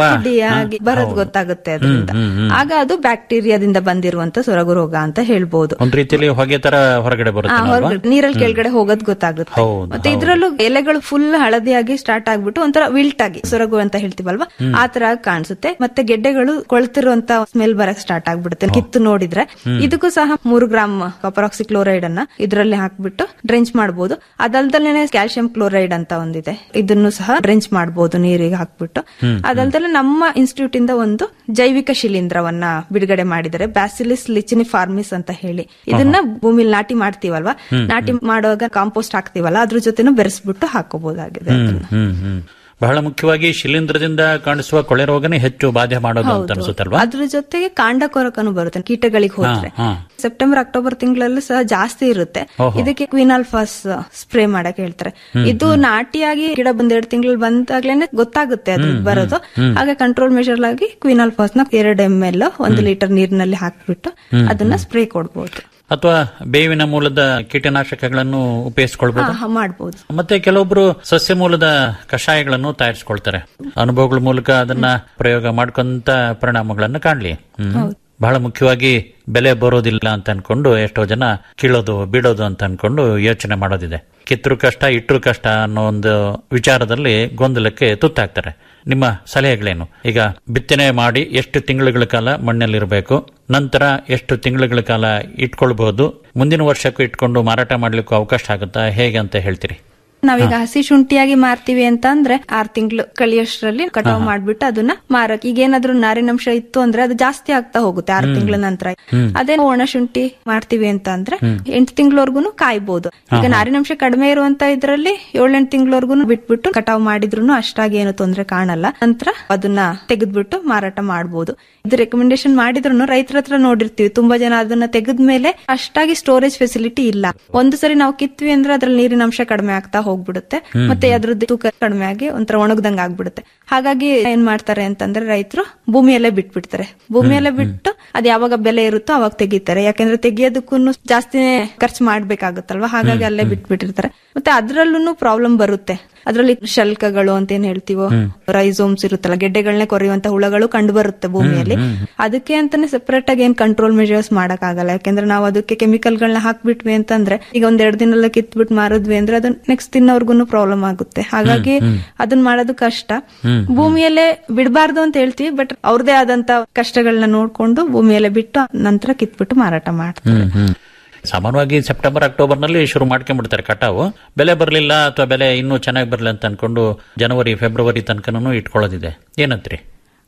ಆಗಿ ಬರೋದು ಗೊತ್ತಾಗುತ್ತೆ ಅದರಿಂದ ಆಗ ಅದು ಬ್ಯಾಕ್ಟೀರಿಯಾದಿಂದ ಬಂದಿರುವಂತ ಸೊರಗು ರೋಗ ಅಂತ ಹೇಳ್ಬಹುದು ಒಂದ್ ರೀತಿಯಲ್ಲಿ ಹೊಗೆ ತರ ಹೊರಗಡೆ ಆ, ಬರುತ್ತೆ ಹೊರಗಡೆ ನೀರಲ್ಲಿ ಕೆಳಗಡೆ ಹೋಗೋದ್ ಗೊತ್ತಾಗುತ್ತೆ ಹೌದು, ಮತ್ತೆ ಇದ್ರಲ್ಲೂ ಎಲೆಗಳು ಫುಲ್ ಹಳದಿಯಾಗಿ ಸ್ಟಾರ್ಟ್ ಆಗ್ಬಿಟ್ಟು ಒಂಥರ ವಿಲ್ಟ್ ಆಗಿ ಸೊರಗು ಅಂತ ಹೇಳ್ತೀವಲ್ವಾ ಆ ತರ ಕಾಣಿಸುತ್ತೆ ಮತ್ತೆ ಗೆಡ್ಡೆಗಳು ಕೊಳ್ತಿರುವಂತ ಸ್ಮೆಲ್ ಬರಕ್ ಸ್ಟಾರ್ಟ್ ಆಗ್ಬಿಡುತ್ತೆ ಕಿತ್ತು ನೋಡಿದ್ರೆ ಇದಕ್ಕೂ ಸಹ ಮೂರು ಗ್ರಾಮ್ ಕಾಪರಾಕ್ಸಿ ಕ್ಲೋರೈಡ್ ಅನ್ನ ಇದರಲ್ಲಿ ಹಾಕ್ಬಿಟ್ಟು ಡ್ರೆಂಚ್ ಮಾಡಬಹುದು ಅದಲ್ದಲ್ಲೇ ಕ್ಯಾಲ್ಸಿಯಂ ಕ್ಲೋರೈಡ್ ಅಂತ ಒಂದಿದೆ ಇದನ್ನು ಸಹ ಡ್ರೆಂಚ್ ಮಾಡಬಹುದು ನೀರಿಗೆ ಹಾಕ್ಬಿಟ್ಟು ಅದಲ್ದಲೆ ನಮ್ಮ ಇನ್ಸ್ಟಿಟ್ಯೂಟ್ ಇಂದ ಒಂದು ಜೈವಿಕ ಶಿಲೀಂಧ್ರವನ್ನ ಬಿಡುಗಡೆ ಮಾಡಿದ್ದಾರೆ ಬ್ಯಾಸಿಲಿಸ್ ಲಿಚಿನಿ ಫಾರ್ಮಿಸ್ ಅಂತ ಹೇಳಿ ಇದನ್ನ ಭೂಮಿಲಿ ನಾಟಿ ಮಾಡ್ತೀವಲ್ವಾ ನಾಟಿ ಮಾಡುವಾಗ ಕಾಂಪೋಸ್ಟ್ ಹಾಕ್ತಿವಲ್ಲ ಅದ್ರ ಜೊತೆನೂ ಬೆರೆಸ್ಬಿಟ್ಟು ಹಾಕೋಬಹುದಾಗಿದೆ ಹ್ಮ್ ಹ್ಮ್ ಹ್ಮ್ ಬಹಳ ಮುಖ್ಯವಾಗಿ ಶಿಲೀಂಧ್ರದಿಂದ ಕಾಣಿಸುವ ಕೊಳೆ ರೋಗನೇ ಹೆಚ್ಚು ಬಾಧೆ ಮಾಡೋದು ಅಂತ ಅನ್ಸುತ್ತಲ್ವಾ ಅದ್ರ ಜೊತೆಗೆ ಕಾಂಡ ಕೊರಕನು ಬರುತ್ತೆ ಕೀಟಗಳಿಗೆ ಹೋದ್ರೆ ಹಾ. ಸೆಪ್ಟೆಂಬರ್ ಅಕ್ಟೋಬರ್ ತಿಂಗಳಲ್ಲೂ ಸಹ ಜಾಸ್ತಿ ಇರುತ್ತೆ ಓಹೋ. ಇದಕ್ಕೆ ಕ್ವಿನಾಲ್ಫಾಸ್ ಸ್ಪ್ರೇ ಮಾಡಕ್ ಹೇಳ್ತಾರೆ ಇದು ನಾಟಿಯಾಗಿ ಗಿಡ ಬಂದ್ ಎರಡು ತಿಂಗಳು ಬಂದಾಗ್ಲೇನೆ ಗೊತ್ತಾಗುತ್ತೆ ಅದು ಬರೋದು ಹಾಗೆ ಕಂಟ್ರೋಲ್ ಮೆಷರ್ ಆಗಿ ಕ್ವಿನಾಲ್ಫಾಸ್ ನ ಎರಡು ಎಂ ಎಲ್ ಒಂದು ಲೀಟರ್ ನೀರಿನಲ್ಲಿ ಹಾಕ್ಬಿಟ್ಟು ಅದನ್ನ ಸ್ಪ್ರೇ ಕೊಡ್ಬೋದು ಅಥವಾ ಬೇವಿನ ಮೂಲದ ಕೀಟನಾಶಕಗಳನ್ನು ಉಪಯೋಗಿಸ್ಕೊಳ್ಬಹುದು ಹಾ, ಮಾಡ್ಬೋದು ಮತ್ತೆ ಕೆಲವೊಬ್ರು ಸಸ್ಯ ಮೂಲದ ಕಷಾಯಗಳನ್ನು ತಯಾರಿಸ್ಕೊಳ್ತಾರೆ ಅನುಭವಗಳ ಮೂಲಕ ಅದನ್ನ ಪ್ರಯೋಗ ಮಾಡ್ಕೊಂತ ಪರಿಣಾಮಗಳನ್ನು ಕಾಣ್ಲಿ ಹ್ಮ್. ಬಹಳ ಮುಖ್ಯವಾಗಿ ಬೆಲೆ ಬರೋದಿಲ್ಲ ಅಂತ ಅನ್ಕೊಂಡು ಎಷ್ಟೋ ಜನ ಕೀಳೋದು ಬಿಡೋದು ಅಂತ ಅನ್ಕೊಂಡು ಯೋಚನೆ ಮಾಡೋದಿದೆ ಕಿತ್ತರು ಕಷ್ಟ ಇಟ್ಟರು ಕಷ್ಟ ಅನ್ನೋ ಒಂದು ವಿಚಾರದಲ್ಲಿ ಗೊಂದಲಕ್ಕೆ ತುತ್ತಾಗ್ತಾರೆ ನಿಮ್ಮ ಸಲಹೆಗಳೇನು ಈಗ ಬಿತ್ತನೆ ಮಾಡಿ ಎಷ್ಟು ತಿಂಗಳುಗಳ ಕಾಲ ಮಣ್ಣಲ್ಲಿರಬೇಕು ನಂತರ ಎಷ್ಟು ತಿಂಗಳುಗಳ ಕಾಲ ಇಟ್ಕೊಳ್ಬಹುದು ಮುಂದಿನ ವರ್ಷಕ್ಕೂ ಇಟ್ಕೊಂಡು ಮಾರಾಟ ಮಾಡ್ಲಿಕ್ಕೂ ಅವಕಾಶ ಆಗುತ್ತಾ ಹೇಗೆ ಅಂತ ಹೇಳ್ತೀರಿ ನಾವೀಗ ಹಸಿ ಶುಂಠಿಯಾಗಿ ಮಾರ್ತೀವಿ ಅಂತ ಅಂದ್ರೆ ಆರ್ ತಿಂಗಳು ಕಳಿಯೋಷ್ಟ್ರಲ್ಲಿ ಕಟಾವ್ ಮಾಡ್ಬಿಟ್ಟು ಅದನ್ನ ಮಾರಕ್ ಈಗ ಏನಾದ್ರೂ ನಾರಿನಂಶ ಇತ್ತು ಅಂದ್ರೆ ಅದು ಜಾಸ್ತಿ ಆಗ್ತಾ ಹೋಗುತ್ತೆ ಆರ್ ತಿಂಗಳ ನಂತರ ಅದೇ ಒಣ ಶುಂಠಿ ಮಾಡ್ತೀವಿ ಅಂತ ಅಂದ್ರೆ ಎಂಟು ತಿಂಗಳವರೆಗೂ ಕಾಯ್ಬೋದು ಈಗ ನಾರಿನಂಶ ಕಡಿಮೆ ಇರುವಂತ ಇದ್ರಲ್ಲಿ ಏಳೆಂಟು ತಿಂಗಳವರೆಗೂ ಬಿಟ್ಬಿಟ್ಟು ಕಟಾವ್ ಮಾಡಿದ್ರು ಅಷ್ಟಾಗಿ ಏನು ತೊಂದ್ರೆ ಕಾಣಲ್ಲ ನಂತರ ಅದನ್ನ ತೆಗೆದ್ಬಿಟ್ಟು ಮಾರಾಟ ಮಾಡಬಹುದು ಇದು ರೆಕಮೆಂಡೇಶನ್ ಮಾಡಿದ್ರು ರೈತರ ಹತ್ರ ನೋಡಿರ್ತೀವಿ ತುಂಬಾ ಜನ ಅದನ್ನ ತೆಗೆದ್ಮೇಲೆ ಅಷ್ಟಾಗಿ ಸ್ಟೋರೇಜ್ ಫೆಸಿಲಿಟಿ ಇಲ್ಲ ಒಂದು ಸರಿ ನಾವು ಕಿತ್ವಿ ಅಂದ್ರೆ ಅದ್ರಲ್ಲಿ ನೀರಿನ ಅಂಶ ಕಡಿಮೆ ಆಗ್ತಾ ಹೋಗ್ಬಿಡುತ್ತೆ ಮತ್ತೆ ಅದ್ರದ್ದು ತೂಕ ಕಡಿಮೆ ಆಗಿ ಒಂಥರ ಒಣಗ್ದಂಗ್ ಆಗ್ಬಿಡುತ್ತೆ ಹಾಗಾಗಿ ಏನ್ ಮಾಡ್ತಾರೆ ಅಂತಂದ್ರೆ ರೈತರು ಭೂಮಿಯಲ್ಲೇ ಬಿಟ್ಬಿಡ್ತಾರೆ ಭೂಮಿಯಲ್ಲೇ ಬಿಟ್ಟು ಅದ್ ಯಾವಾಗ ಬೆಲೆ ಇರುತ್ತೋ ಅವಾಗ ತೆಗಿತಾರೆ ಯಾಕಂದ್ರೆ ತೆಗಿಯೋದಕ್ಕೂ ಜಾಸ್ತಿನೇ ಖರ್ಚು ಮಾಡ್ಬೇಕಾಗುತ್ತಲ್ವಾ ಹಾಗಾಗಿ ಅಲ್ಲೇ ಬಿಟ್ಬಿಟ್ಟಿರ್ತಾರೆ ಮತ್ತೆ ಅದ್ರಲ್ಲೂ ಪ್ರಾಬ್ಲಮ್ ಬರುತ್ತೆ ಅದ್ರಲ್ಲಿ ಶಲ್ಕಗಳು ಅಂತ ಏನ್ ಹೇಳ್ತೀವೋ ರೈಸೋಮ್ಸ್ ಇರುತ್ತಲ್ಲ ಗೆಡ್ಡೆಗಳನ್ನೇ ಕೊರೆಯುವಂತ ಹುಳಗಳು ಕಂಡು ಬರುತ್ತೆ ಭೂಮಿಯಲ್ಲಿ ಅದಕ್ಕೆ ಅಂತಾನೆ ಸೆಪರೇಟ್ ಆಗಿ ಏನ್ ಕಂಟ್ರೋಲ್ ಮೆಜರ್ಸ್ ಮಾಡಕ್ ಆಗಲ್ಲ ಯಾಕಂದ್ರೆ ನಾವು ಅದಕ್ಕೆ ಕೆಮಿಕಲ್ಗಳನ್ನ ಹಾಕ್ಬಿಟ್ವಿ ಅಂತಂದ್ರೆ ಈಗ ಒಂದ್ ಎರಡ್ ದಿನ ಕಿತ್ಬಿಟ್ಟು ಮಾರಿದ್ವಿ ಅಂದ್ರೆ ಅದು ನೆಕ್ಸ್ಟ್ ತಿನ್ನೋರ್ಗುನು ಪ್ರಾಬ್ಲಮ್ ಆಗುತ್ತೆ ಹಾಗಾಗಿ ಅದನ್ನ ಮಾಡೋದು ಕಷ್ಟ ಭೂಮಿಯಲ್ಲೇ ಬಿಡಬಾರ್ದು ಅಂತ ಹೇಳ್ತೀವಿ ಬಟ್ ಅವ್ರದೇ ಆದಂತ ಕಷ್ಟಗಳನ್ನ ನೋಡ್ಕೊಂಡು ಭೂಮಿಯಲ್ಲೇ ಬಿಟ್ಟು ನಂತರ ಕಿತ್ಬಿಟ್ಟು ಮಾರಾಟ ಮಾಡ್ತಾರೆ ಸಾಮಾನ್ಯವಾಗಿ ಸೆಪ್ಟೆಂಬರ್ ಅಕ್ಟೋಬರ್ ನಲ್ಲಿ ಶುರು ಮಾಡ್ಕೊಂಡ್ಬಿಡ್ತಾರೆ ಕಟಾವು ಬೆಲೆ ಬರಲಿಲ್ಲ ಅಥವಾ ಬೆಲೆ ಇನ್ನೂ ಚೆನ್ನಾಗಿ ಬರಲಿ ಅಂತ ಅನ್ಕೊಂಡು ಜನವರಿ ಫೆಬ್ರವರಿ ತನಕನೂ ಇಟ್ಕೊಳ್ಳೋದಿದೆ ಏನಂತ್ರಿ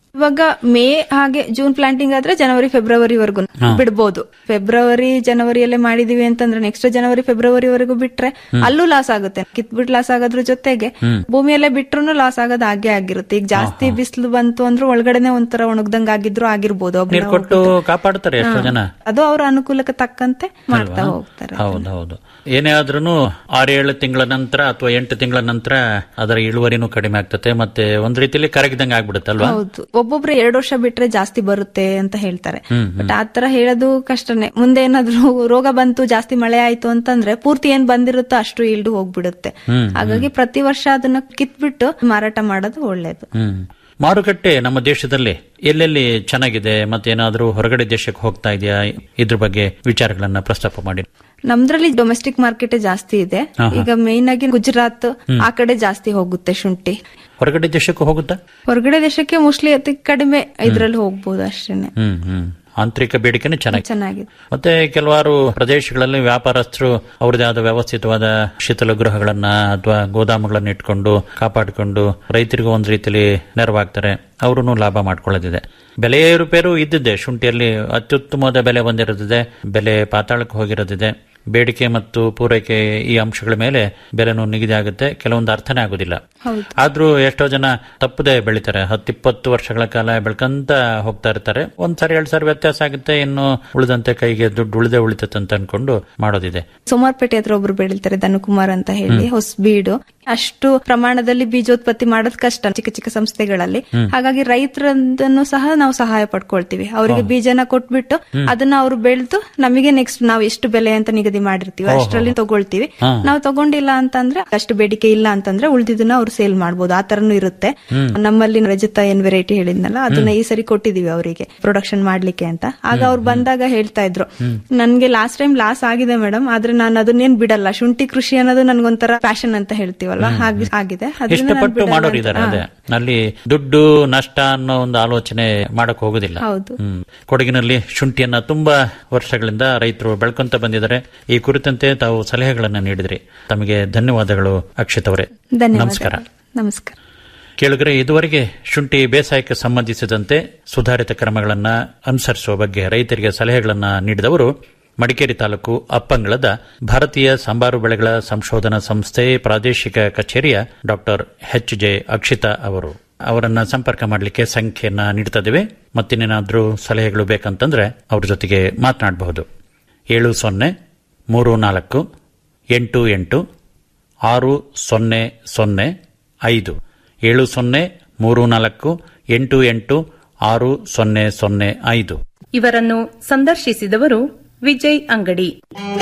ಇವಾಗ ಮೇ ಹಾಗೆ ಜೂನ್ ಪ್ಲಾಂಟಿಂಗ್ ಆದ್ರೆ ಜನವರಿ ಫೆಬ್ರವರಿವರೆಗೂ ಹಾ. ಬಿಡ್ಬೋದು ಫೆಬ್ರವರಿ ಜನವರಿಯಲ್ಲೇ ಮಾಡಿದೀವಿ ಅಂತಂದ್ರೆ ನೆಕ್ಸ್ಟ್ ಜನವರಿ ಫೆಬ್ರವರಿವರೆಗೂ ಬಿಟ್ರೆ ಅಲ್ಲೂ ಲಾಸ್ ಆಗುತ್ತೆ ಕಿತ್ಬಿಟ್ಟು ಲಾಸ್ ಆಗೋದ್ರ ಜೊತೆಗೆ ಹ್ಮ್. ಭೂಮಿಯಲ್ಲೇ ಬಿಟ್ರು ಲಾಸ್ ಆಗೋದು ಹಾಗೆ ಆಗಿರುತ್ತೆ ಈಗ ಜಾಸ್ತಿ ಬಿಸಿಲು ಬಂತು ಅಂದ್ರೆ ಒಳಗಡೆನೆ ಒಂಥರ ಒಣಗ್ದಂಗ್ ಆಗಿದ್ರು ಆಗಿರ್ಬೋದು ಒಬ್ನ ನೀರು ಕೊಟ್ಟು ಕಾಪಾಡ್ತಾರೆ ಎಷ್ಟೋ ಹಾ. ಜನ ಅದು ಅವ್ರ ಅನುಕೂಲಕ್ಕೆ ತಕ್ಕಂತೆ ಮಾಡ್ತಾ ಅಲ್ವಾ? ಹೋಗ್ತಾರೆ ಹೌದು ಹೌದು ಏನೇ ಆದ್ರೂ ಆರೇಳು ತಿಂಗಳ ನಂತರ ಅಥವಾ ಎಂಟು ತಿಂಗಳ ನಂತರ ಅದರ ಇಳುವರಿನೂ ಕಡಿಮೆ ಆಗ್ತದೆ ಮತ್ತೆ ಒಂದ್ ರೀತಿಯಲ್ಲಿ ಕರಗಿದಂಗೆ ಆಗ್ಬಿಡುತ್ತಲ್ವಾ ಹೌದು ಒಬ್ಬೊಬ್ರು ಎರಡು ವರ್ಷ ಬಿಟ್ರೆ ಜಾಸ್ತಿ ಬರುತ್ತೆ ಅಂತ ಹೇಳ್ತಾರೆ ಹ್ಮ್, ಹ್ಮ್. ಬಟ್ ಆತರ ಹೇಳೋದು ಕಷ್ಟನೇ ಮುಂದೆ ಏನಾದ್ರೂ ರೋಗ ಬಂತು ಜಾಸ್ತಿ ಮಳೆ ಆಯ್ತು ಅಂತಂದ್ರೆ ಪೂರ್ತಿ ಏನ್ ಬಂದಿರುತ್ತೋ ಅಷ್ಟು ಇಲ್ಡು ಹೋಗ್ಬಿಡುತ್ತೆ ಹ್ಮ್, ಹಾಗಾಗಿ ಪ್ರತಿ ವರ್ಷ ಅದನ್ನ ಕಿತ್ಬಿಟ್ಟು ಮಾರಾಟ ಮಾಡೋದು ಒಳ್ಳೇದು ಹ್ಮ್ ಮಾರುಕಟ್ಟೆ ನಮ್ಮ ದೇಶದಲ್ಲಿ ಎಲ್ಲೆಲ್ಲಿ ಚೆನ್ನಾಗಿದೆ ಮತ್ತೇನಾದ್ರೂ ಹೊರಗಡೆ ದೇಶಕ್ಕೆ ಹೋಗ್ತಾ ಇದೆಯಾ ಇದ್ರ ಬಗ್ಗೆ ವಿಚಾರಗಳನ್ನ ಪ್ರಸ್ತಾಪ ಮಾಡಿ ನಮ್ದ್ರಲ್ಲಿ ಡೊಮೆಸ್ಟಿಕ್ ಮಾರ್ಕೆಟ್ ಜಾಸ್ತಿ ಇದೆ ಹಾ, ಹಾ. ಈಗ ಮೇನ್ ಆಗಿ ಗುಜರಾತ್ ಹ್ಮ್. ಆ ಕಡೆ ಜಾಸ್ತಿ ಹೋಗುತ್ತೆ ಶುಂಠಿ ಹೊರಗಡೆ ದೇಶಕ್ಕೂ ಹೋಗುತ್ತಾ ಹೊರಗಡೆ ದೇಶಕ್ಕೆ ಮೋಸ್ಟ್ಲಿ ಅತಿ ಕಡಿಮೆ ಇದ್ರಲ್ಲಿ ಹೋಗ್ಬೋದು ಅಷ್ಟೇನೆ ಹ್ಮ್ ಹ್ಮ್ ಆಂತರಿಕ ಬೇಡಿಕೆನೇ ಚೆನ್ನಾಗಿದೆ ಚೆನ್ನಾಗಿದೆ ಮತ್ತೆ ಕೆಲವಾರು ಪ್ರದೇಶಗಳಲ್ಲಿ ವ್ಯಾಪಾರಸ್ಥರು ಅವ್ರದೇ ಆದ ವ್ಯವಸ್ಥಿತವಾದ ಶೀತಲ ಗೃಹಗಳನ್ನ ಅಥವಾ ಗೋದಾಮುಗಳನ್ನ ಇಟ್ಕೊಂಡು ಕಾಪಾಡಿಕೊಂಡು ರೈತರಿಗೂ ಒಂದು ರೀತಿಯಲ್ಲಿ ನೆರವಾಗ್ತಾರೆ ಅವರು ಲಾಭ ಮಾಡ್ಕೊಳ್ಳೋದಿದೆ ಬೆಲೆ ಏರುಪೇರು ಇದ್ದಿದ್ದೆ ಶುಂಠಿಯಲ್ಲಿ ಅತ್ಯುತ್ತಮವಾದ ಬೆಲೆ ಬಂದಿರೋದಿದೆ ಬೆಲೆ ಪಾತಾಳಕ್ಕೆ ಹೋಗಿರೋದಿದೆ ಬೇಡಿಕೆ ಮತ್ತು ಪೂರೈಕೆ ಈ ಅಂಶಗಳ ಮೇಲೆ ಬೆಲೆನೂ ನಿಗದಿ ಆಗುತ್ತೆ ಕೆಲವೊಂದು ಅರ್ಥನೇ ಆಗೋದಿಲ್ಲ ಹೌದು ಆದ್ರೂ ಎಷ್ಟೋ ಜನ ತಪ್ಪದೆ ಬೆಳಿತಾರೆ ಹತ್ತಿಪ್ಪತ್ತು ವರ್ಷಗಳ ಕಾಲ ಬೆಳ್ಕಂತ ಹೋಗ್ತಾ ಇರ್ತಾರೆ ಒಂದ್ ಸಾರಿ ಎರಡ್ ಸಾರಿ ವ್ಯತ್ಯಾಸ ಆಗುತ್ತೆ ಇನ್ನು ಉಳಿದಂತೆ ಕೈಗೆ ದುಡ್ಡು ಉಳಿದೇ ಉಳಿತೈತೆ ಅಂತ ಅನ್ಕೊಂಡು ಮಾಡೋದಿದೆ ಸೋಮಾರ್ಪೇಟೆ ಹತ್ರ ಒಬ್ರು ಬೆಳಿತಾರೆ ಧನುಕುಮಾರ್ ಅಂತ ಹೇಳಿ ಹ್ಮ್. ಹೊಸಬೀಡು ಅಷ್ಟು ಪ್ರಮಾಣದಲ್ಲಿ ಬೀಜೋತ್ಪತ್ತಿ ಮಾಡೋದ್ ಕಷ್ಟ ಚಿಕ್ಕ ಚಿಕ್ಕ ಸಂಸ್ಥೆಗಳಲ್ಲಿ ಹ್ಮ್. ಹಾಗಾಗಿ ರೈತರನ್ನು ಸಹ ನಾವು ಸಹಾಯ ಪಡ್ಕೊಳ್ತೀವಿ ಅವರಿಗೆ ಓಹೋ. ಬೀಜನ ಕೊಟ್ಬಿಟ್ಟು ಹ್ಮ್. ಅದನ್ನ ಅವರು ಬೆಳೆದು ನಮಗೆ ನೆಕ್ಸ್ಟ್ ನಾವು ಎಷ್ಟು ಬೆಲೆ ಅಂತ ನಿಗದಿ ಮಾಡಿರ್ತೀವಿ ಓಹೋ. ಅಷ್ಟರಲ್ಲಿ ತಗೊಳ್ತೀವಿ ಹಾ. ನಾವು ತಗೊಂಡಿಲ್ಲ ಅಂತಂದ್ರೆ ಅಷ್ಟು ಬೇಡಿಕೆ ಇಲ್ಲ ಅಂತಂದ್ರೆ ಉಳಿದಿದ್ದನ್ನ ಅವ್ರು ಸೇಲ್ ಮಾಡ್ಬೋದು ಆ ತರನು ಇರುತ್ತೆ ಹ್ಮ್. ನಮ್ಮಲ್ಲಿ ರಜತ ಏನ್ ವೆರೈಟಿ ಹೇಳಿದ್ನಲ್ಲ ಅದನ್ನ ಹ್ಮ್. ಈ ಸರಿ ಕೊಟ್ಟಿದೀವಿ ಅವರಿಗೆ ಪ್ರೊಡಕ್ಷನ್ ಮಾಡ್ಲಿಕ್ಕೆ ಅಂತ ಆಗ ಅವ್ರು ಬಂದಾಗ ಹೇಳ್ತಾ ಇದ್ರು ಹ್ಮ್. ನನ್ಗೆ ಲಾಸ್ಟ್ ಟೈಮ್ ಲಾಸ್ ಆಗಿದೆ ಮೇಡಮ್ ಆದ್ರೆ ನಾನು ಅದನ್ನೇನ್ ಬಿಡಲ್ಲ ಶುಂಠಿ ಕೃಷಿ ಅನ್ನೋದು ನನ್ಗೊಂಥರ ಪ್ಯಾಷನ್ ಅಂತ ಹೇಳ್ತೀವಲ್ಲ ಹ್ಮ್, ಹಾಗೆ ಆಗಿದೆ ಅದನ್ನ ನಾನ್ ಇಷ್ಟಪಟ್ಟು ಬಿಡಲ್ಲ ಮಾಡೋರು ಅಂತ. ಇದ್ದಾರೆ ಹಾ. ಅದೇ ಅಲ್ಲಿ ದುಡ್ಡು ನಷ್ಟ ಅನ್ನೋ ಒಂದು ಆಲೋಚನೆ ಮಾಡಕ್ ಹೋಗುದಿಲ್ಲ ಹೌದು. ಹ್ಮ್. ಕೊಡಗಿನಲ್ಲಿ ಶುಂಠಿಯನ್ನ ತುಂಬಾ ವರ್ಷಗಳಿಂದ ರೈತರು ಬೆಳ್ಕೊಂತ ಬಂದಿದ್ದಾರೆ ಈ ಕುರಿತಂತೆ ತಾವು ಸಲಹೆಗಳನ್ನ ನೀಡಿದ್ರಿ ತಮಗೆ ಧನ್ಯವಾದಗಳು ಅಕ್ಷಿತ್ ಅವರೇ ಧನ್ಯವಾದ ನಮಸ್ಕಾರ ನಮಸ್ಕಾರ ಕೇಳಿದ್ರೆ ಇದುವರೆಗೆ ಶುಂಠಿ ಬೇಸಾಯಕ್ಕೆ ಸಂಬಂಧಿಸಿದಂತೆ ಸುಧಾರಿತ ಕ್ರಮಗಳನ್ನ ಅನುಸರಿಸುವ ಬಗ್ಗೆ ರೈತರಿಗೆ ಸಲಹೆಗಳನ್ನ ನೀಡಿದವರು ಮಡಿಕೇರಿ ತಾಲೂಕು ಅಪ್ಪಂಗಳದ ಭಾರತೀಯ ಸಂಬಾರು ಬೆಳೆಗಳ ಸಂಶೋಧನಾ ಸಂಸ್ಥೆ ಪ್ರಾದೇಶಿಕ ಕಚೇರಿಯ ಡಾಕ್ಟರ್ ಎಚ್ ಜೆ ಅಕ್ಷಿತಾ ಅವರು ಅವರನ್ನ ಸಂಪರ್ಕ ಮಾಡಲಿಕ್ಕೆ ಸಂಖ್ಯೆಯನ್ನ ನೀಡ್ತಾ ಇದ್ದೇವೆ ಮತ್ತಿನ್ನೇನಾದ್ರೂ ಸಲಹೆಗಳು ಬೇಕಂತಂದ್ರೆ ಅವ್ರ ಜೊತೆಗೆ ಮಾತನಾಡಬಹುದು ಏಳು ಸೊನ್ನೆ ಮೂರು ನಾಲ್ಕು ಎಂಟು ಎಂಟು ಆರು ಸೊನ್ನೆ ಸೊನ್ನೆ ಐದು ಏಳು ಸೊನ್ನೆ ಮೂರು ನಾಲ್ಕು ಎಂಟು ಎಂಟು ಆರು ಸೊನ್ನೆ ಸೊನ್ನೆ ಐದು ಇವರನ್ನು ಸಂದರ್ಶಿಸಿದವರು ವಿಜಯ್ ಅಂಗಡಿ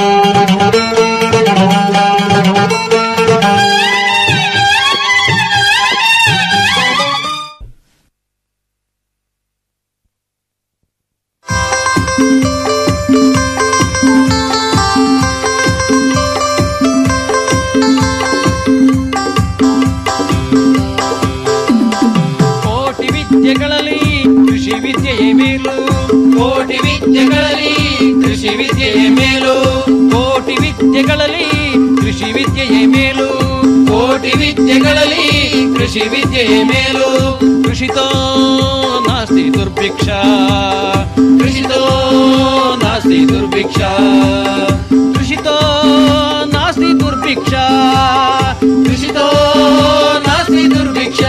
ಕೋಟಿ ವಿದ್ಯೆಗಳಲ್ಲಿ ಕೃಷಿ ವಿದ್ಯೆಯೇ ಮೇಲು ಕೋಟಿ ವಿದ್ಯೆಗಳಲ್ಲಿ ಕೃಷಿ ವಿದ್ಯೆಯೇ ಮೇಲು ಕೋಟಿ ವಿದ್ಯೆಗಳಲ್ಲಿ ಕೃಷಿ ವಿದ್ಯೆಯೇ ಮೇಲು ಕೋಟಿ ವಿದ್ಯೆಗಳಲ್ಲಿ ಕೃಷಿ ವಿದ್ಯೆಯೇ ಮೇಲು ಕೃಷಿತೋ ನಾಸ್ತಿ ದುರ್ಭಿಕ್ಷ ಕೃಷಿತೋ ನಾಸ್ತಿ ದುರ್ಭಿಕ್ಷ ಕೃಷಿತೋ ನಾಸ್ತಿ ದುರ್ಭಿಕ್ಷ ಕೃಷಿತೋ ನಾಸ್ತಿ ದುರ್ಭಿಕ್ಷ